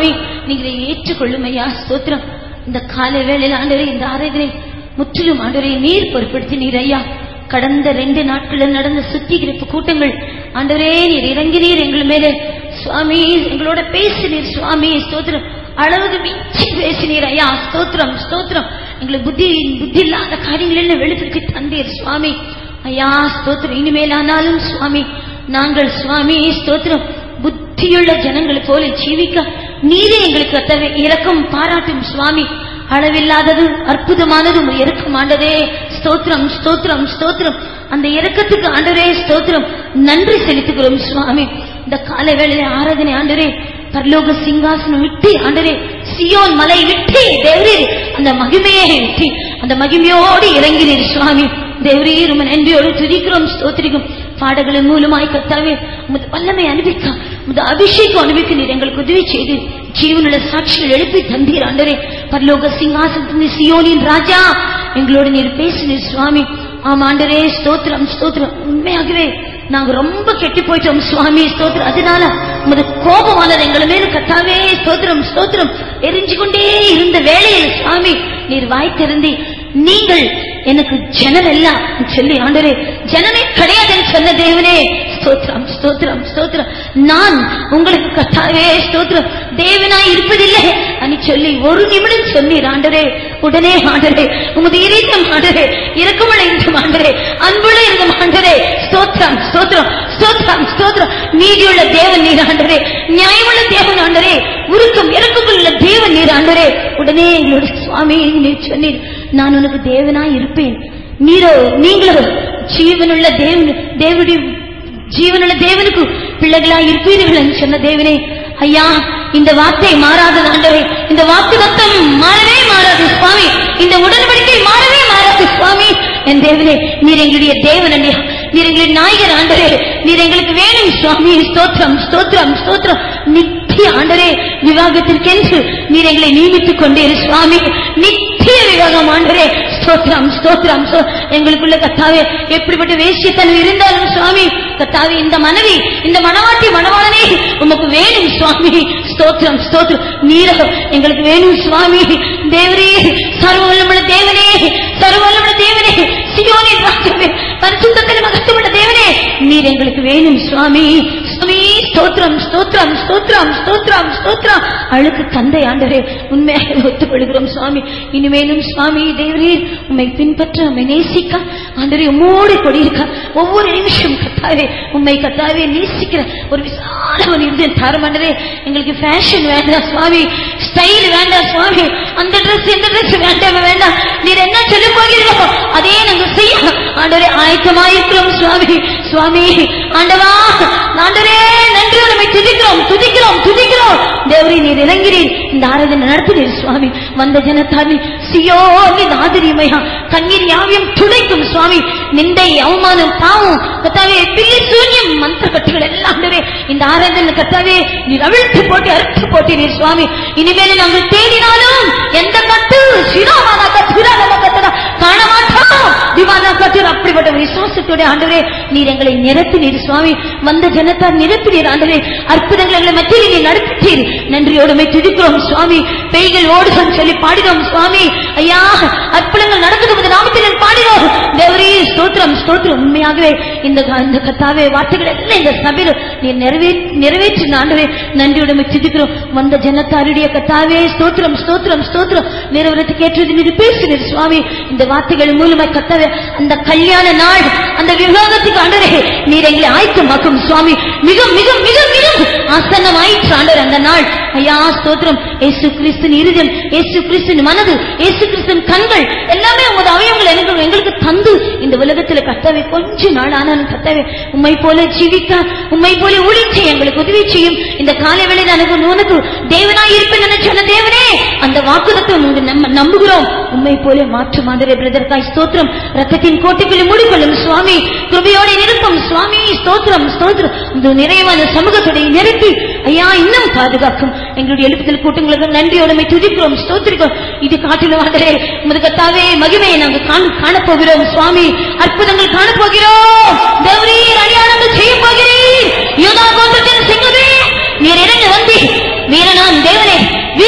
நீங்க ஏற்றுக்கொள்ளும் ஐயா ஸ்தோத்திரம் இந்த காலை வேளையில் ஆண்டவரே இந்த ஆராதனை முற்றிலும் ஆண்டவரை நீர் பொருட்படுத்தி நீர் ஐயா கடந்த ரெண்டு நாட்களில் நடந்த சுத்திகரிப்பு கூட்டங்கள் ஆண்டவரே நீர் இறங்கினீர் எங்கள் மேலே சுவாமி எங்களோட பேசினீர் சுவாமி ஸ்தோத்திரம் அளவுக்கு மிஞ்சி பேசினீர் ஐயா ஸ்தோத்திரம் ஸ்தோத்திரம் எங்களுக்கு புத்தி புத்தி இல்லாத காரியங்கள் எல்லாம் வெளிப்படுத்தி தந்தீர் சுவாமி ஐயா ஸ்தோத்திரம் இனிமேல் ஆனாலும் சுவாமி நாங்கள் சுவாமி ஸ்தோத்திரம் புத்தியுள்ள ஜனங்கள் போல ஜீவிக்க நீரே எங்களுக்கு அத்தவை இரக்கம் பாராட்டும் சுவாமி அளவில்லாதது அற்புதமானதும் இறக்கம் ஆண்டதே ஸ்தோத்திரம் ஸ்தோத்திரம் ஸ்தோத்திரம் அந்த இறக்கத்துக்கு ஆண்டரே ஸ்தோத்திரம் நன்றி செலுத்துகிறோம் சுவாமி இந்த கால வேளையில ஆராதனை ஆண்டரே பரலோக சிங்காசனம் விட்டு ஆண்டரே சியோன் மலை விட்டு தேவரே அந்த மகிமையை விட்டு அந்த மகிமையோடு இறங்கினீர் சுவாமி தேவரே உம நன்றியோடு துதிக்கிறோம் ஸ்தோத்திரிக்கும் பாடல்களின் மூலமாய் கத்தாவே உமது வல்லமை அனுப்பிக்க உமது அபிஷேகம் அனுப்பிக்க நீர் எங்களுக்கு உதவி செய்து ஜீவனுள்ள சாட்சிகள் எழுப்பி தந்தீர் ஆண்டரே பரலோக சிங்காசனத்தின் சியோனின் ராஜா எங்களோடு நீர் பேசினீர் சுவாமி ஆமா ஆண்டரே ஸ்தோத்திரம் ஸ்தோத்திரம் உண்மையாகவே நாங்க ரொம்ப கெட்டு போயிட்டோம் சுவாமி ஸ்தோத்திரம் அதனால உமது கோபமானது எங்களை மேல கத்தாவே ஸ்தோத்திரம் ஸ்தோத்திரம் எரிஞ்சு கொண்டே இருந்த வேளையில் சுவாமி நீர் வாய் திறந்தி நீங்கள் எனக்கு ஜனம் எல்லாம் சொல்லி ஆண்டரே ஜனமே கிடையாதுன்னு சொன்ன தேவனே ஸ்தோத்திரம் ஸ்தோத்திரம் ஸ்தோத்திரம் நான் உங்களுக்கு கத்தாவே ஸ்தோத்திரம் தேவனாய் இருப்பதில்லை అని சொல்லி ஒரு நிமிடம் சொன்னீர் ஆண்டரே உடனே ஆண்டரே உமது இறைத்தம் ஆண்டரே இறக்கமுள்ள இந்த ஆண்டரே அன்புள்ள இந்த ஆண்டரே ஸ்தோத்திரம் ஸ்தோத்திரம் ஸ்தோத்திரம் ஸ்தோத்திரம் நீதியுள்ள தேவன் நீர் ஆண்டரே நியாயமுள்ள தேவன் ஆண்டரே உருக்கம் இறக்கமுள்ள தேவன் நீர் ஆண்டரே உடனே எங்களுடைய சுவாமி நீர் சொன்னீர் நான் உனக்கு தேவனாய் இருப்பேன் நீரோ நீங்களோ ஜீவனுள்ள தேவன் தேவனுடைய ஜீவனுள்ள தேவனுக்கு பிள்ளைகளாய் இருப்பீர்கள் என்று சொன்ன தேவனே ஐயா இந்த வார்த்தை மாறாத ஆண்டவரே இந்த வாக்கு தத்தம் மாறவே மாறாது சுவாமி இந்த உடன்படிக்கை மாறவே மாறாது சுவாமி என் தேவனே நீர் எங்களுடைய தேவன் அல்லையா நீர் எங்களுடைய நாயகர் ஆண்டரே நீர் எங்களுக்கு வேணும் சுவாமி ஸ்தோத்திரம் ஸ்தோத்திரம் ஸ்தோத்திரம் நித்திய ஆண்டரே விவாகத்திற்கென்று நீர் எங்களை நியமித்துக் கொண்டீர் சுவாமி நித்திய விவாகம் ஆண்டரே ஸ்தோத்திரம் ஸ்தோத்திரம் ஸ்தோ- எங்களுக்குள்ள கத்தாவே எப்படிப்பட்ட வேசியத்தனம் இருந்தாலும் சுவாமி கத்தாவே இந்த மனைவி இந்த மனவாட்டி மனவாளனே உமக்கு வேணும் சுவாமி ஸ்தோத்திரம் ஸ்தோத்திரம் நீரோ எங்களுக்கு வேணும் சுவாமி தேவரே சர்வவல்லமுள்ள தேவனே சர்வவல்லமுள்ள தேவனே சியோனின் ராஜ்யமே பரிசுத்தத்தில் மகத்துவமுள்ள தேவனே நீர் எங்களுக்கு வேணும் சுவாமி சுவாமி ஸ்தோத்திரம் ஸ்தோத்திரம் ஸ்தோத்திரம் ஸ்தோத்திரம் ஸ்தோத்திரம் அழுக்கு தந்தை ஆண்டரே உண்மையாக ஒத்துக்கொள்கிறோம் சுவாமி இனிமேலும் சுவாமி தேவரீர் உம்மை பின்பற்ற உம்மை நேசிக்க ஆண்டரே உம்மோடு கொடியிருக்க ஒவ்வொரு நிமிஷம் கத்தாவே உம்மை கத்தாவே நேசிக்கிற ஒரு விசால ஒரு இருதயம் தாரும் ஆண்டரே எங்களுக்கு ஃபேஷன் வேண்டாம் சுவாமி ஸ்டைல் வேண்டாம் சுவாமி அந்த ட்ரெஸ் இந்த ட்ரெஸ் வேண்டாம் வேண்டாம் நீர் என்ன சொல்ல போகிறீர்களோ அதே நாங்க செய்ய ஆண்டரே ஆயத்தமாயிருக்கிறோம் சுவாமி சுவாமி ஆண்டவா ஆண்டரே நன்றி நம்மை துதிக்கிறோம் துதிக்கிறோம் துதிக்கிறோம் தேவரே நீர் இறங்கிறீர் இந்த ஆராதனை நடத்தினீர் சுவாமி வந்த ஜனத்தாவி சியோனி ஆதரியமையா கண்ணீர் யாவையும் துடைக்கும் சுவாமி நிந்தை அவமானம் பாவம் கத்தாவே பில்லி சூன்யம் மந்திர கட்டுகள் எல்லாம் ஆண்டவரே இந்த ஆராதனை கத்தாவே நீர் அவிழ்த்து போட்டு அறுத்து போட்டீர் சுவாமி இனிமேல் நாங்கள் தேடினாலும் எந்த கட்டு சிராமான கத்துரான கத்துரா காண மாட்டோம் திவானா கத்துரா அப்படிப்பட்ட ஒரு விசுவாசத்தோட ஆண்டவரே நீர் எங்களை நிரப்பினீர் சுவாமி வந்த ஜனத்தார் நிரப்பினீர் ஆண்டவரே அற்புதங்களை எங்களை மத்தியில் நீர் நடத்திட்டீர் நன்றியோடுமை துதிக்கிறோம் சுவாமி பெய்கள் ஓடுகம் சொல்லி பாடினோம் சுவாமி ஐயா அற்புதங்கள் நடக்குது உமது நாமத்தில் பாடினோம் தேவரே ஸ்தோத்திரம் ஸ்தோத்திரம் உண்மையாகவே இந்த க- இந்த கத்தாவே வார்த்தைகள் எல்லாம் இந்த சபையில் நீர் நிறைவே நிறைவேற்றின ஆண்டவே நன்றியோடுமை துதிக்கிறோம் வந்த ஜனத்தாருடைய கத்தாவே ஸ்தோத்திரம் ஸ்தோத்திரம் ஸ்தோத்திரம் நிறைவேறத்துக்கு ஏற்றது நீர் பேசினீர் சுவாமி இந்த வார்த்தைகள் மூலமாய் கத்தாவே அந்த கல்யாண நாள் அந்த விவாகத்துக்கு ஆண்டரே நீர் எங்களை ஆயத்தமாக்கும் சுவாமி மிக மிக மிக மிக ஆசன்னமாயிற்று ஆண்டர் அந்த நாள் ஐயா ஸ்தோத்திரம் இயேசு கிறிஸ்துவின் இருதயம் இயேசு கிறிஸ்துவின் மனது இயேசு கிறிஸ்துவின் கண்கள் எல்லாமே உமது அவயங்கள் எங்களுக்கு எங்களுக்கு தந்து இந்த உலகத்துல கத்தாவே கொஞ்ச நாள் ஆனாலும் கத்தாவே உம்மை போல ஜீவிக்க உம்மை போல ஊழிச்சு எங்களுக்கு உதவி செய்யும் இந்த காலை வேளையில் எனக்கு உனக்கு தேவனாய் இருப்பேன் என சொன்ன தேவனே அந்த வாக்குதத்தை நம்ம நம்புகிறோம் உம்மை போல மாற்று மாதிரி பிரதர்காய் ஸ்தோத்திரம் ரத்தத்தின் கோட்டைக்குள்ளே மூடிக்கொள்ளும் சுவாமி கிருபையோட நிரப்பும் சுவாமி ஸ்தோத்திரம் ஸ்தோத்திரம் இந்த நிறைவான சமூகத்துடைய நிரப்பி ஐயா இன்னும் பாதுகாக்கும் எங்களுடைய எழுப்புதல் கூட்டங்களுக்கு நன்றியோடமை துதிக்கிறோம் ஸ்தோத்திரிக்கிறோம் இது காட்டிலும் ஆண்டரே உமது கத்தாவே மகிமையை நாங்கள் காண காணப்போகிறோம் சுவாமி அற்புதங்கள் காணப்போகிறோம் தேவரீர் அடியாளங்கள் செய்ய போகிறீர் யூதா கோத்திரத்தின் சிங்கமே நீர் இறங்கி வந்து வீரனாம் தேவனே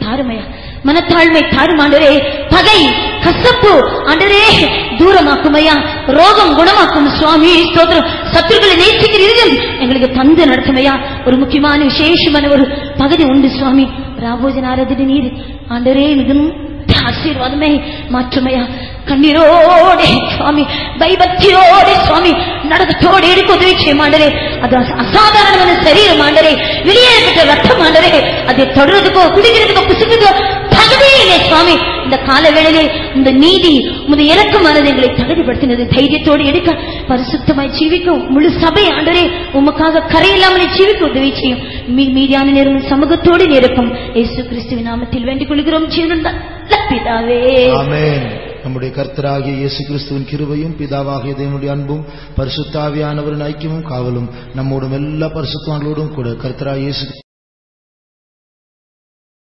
தாருமையா மனத்தாழ்மை தாரும் ஆண்டவரே பகை கசப்பு ஆண்டவரே தூரமாக்குமையா ரோகம் குணமாக்கும் சுவாமி ஸ்தோத்திரம் சத்துருக்களை நேசிக்கிற இருதயம் எங்களுக்கு தந்து நடத்துமையா ஒரு முக்கியமான விசேஷமான ஒரு பகுதி உண்டு சுவாமி ராபோஜன ஆராதனை நீர் ஆண்டவரே மிகுந்த ஆசீர்வாதமே மாற்றுமையா கண்ணீரோടെ சுவாமி ഭയഭക്തിയോടെ സ്വാമി നടക്കത്തോടെ എടുക്കും ഉദവി ചെയ്യുമാണ്ടരെ അത് അസാധാരണമായ ശരീരമാണ്ടരെ வெளியேறப்பட்ட ரத்தம் ஆண்டரே அதை தொடர்றதுக்கோ குடிக்கிறதுக்கோ புசிக்கிறதுக்கோ தகுதியில்லை சுவாமி இந்த கால வேளையிலே இந்த நீதி உமது இறக்கமானது எங்களை தகுதிப்படுத்தினது தைரியத்தோடு எடுக்க பரிசுத்தமாய் ஜீவிக்கும் முழு சபை ஆண்டரே உமக்காக கரையில்லாமல் ஜீவிக்க உதவி செய்யும் மீ- மீதியான நேரம் சமூகத்தோடு நிரப்பும் இயேசு கிறிஸ்துவின் நாமத்தில் வேண்டிக் கொள்கிறோம் ஜீவன் நல்ல பிதாவே ஆமென் நம்முடைய கர்த்தராகிய இயேசு கிறிஸ்துவின் கிருபையும் பிதாவாகிய தேவனுடைய அன்பும் பரிசுத்தாவியானவரின் ஐக்கியமும் காவலும் நம்மோடும் எல்லா பரிசுத்தவான்களோடும் கூட கர்த்தராகிய இயேசு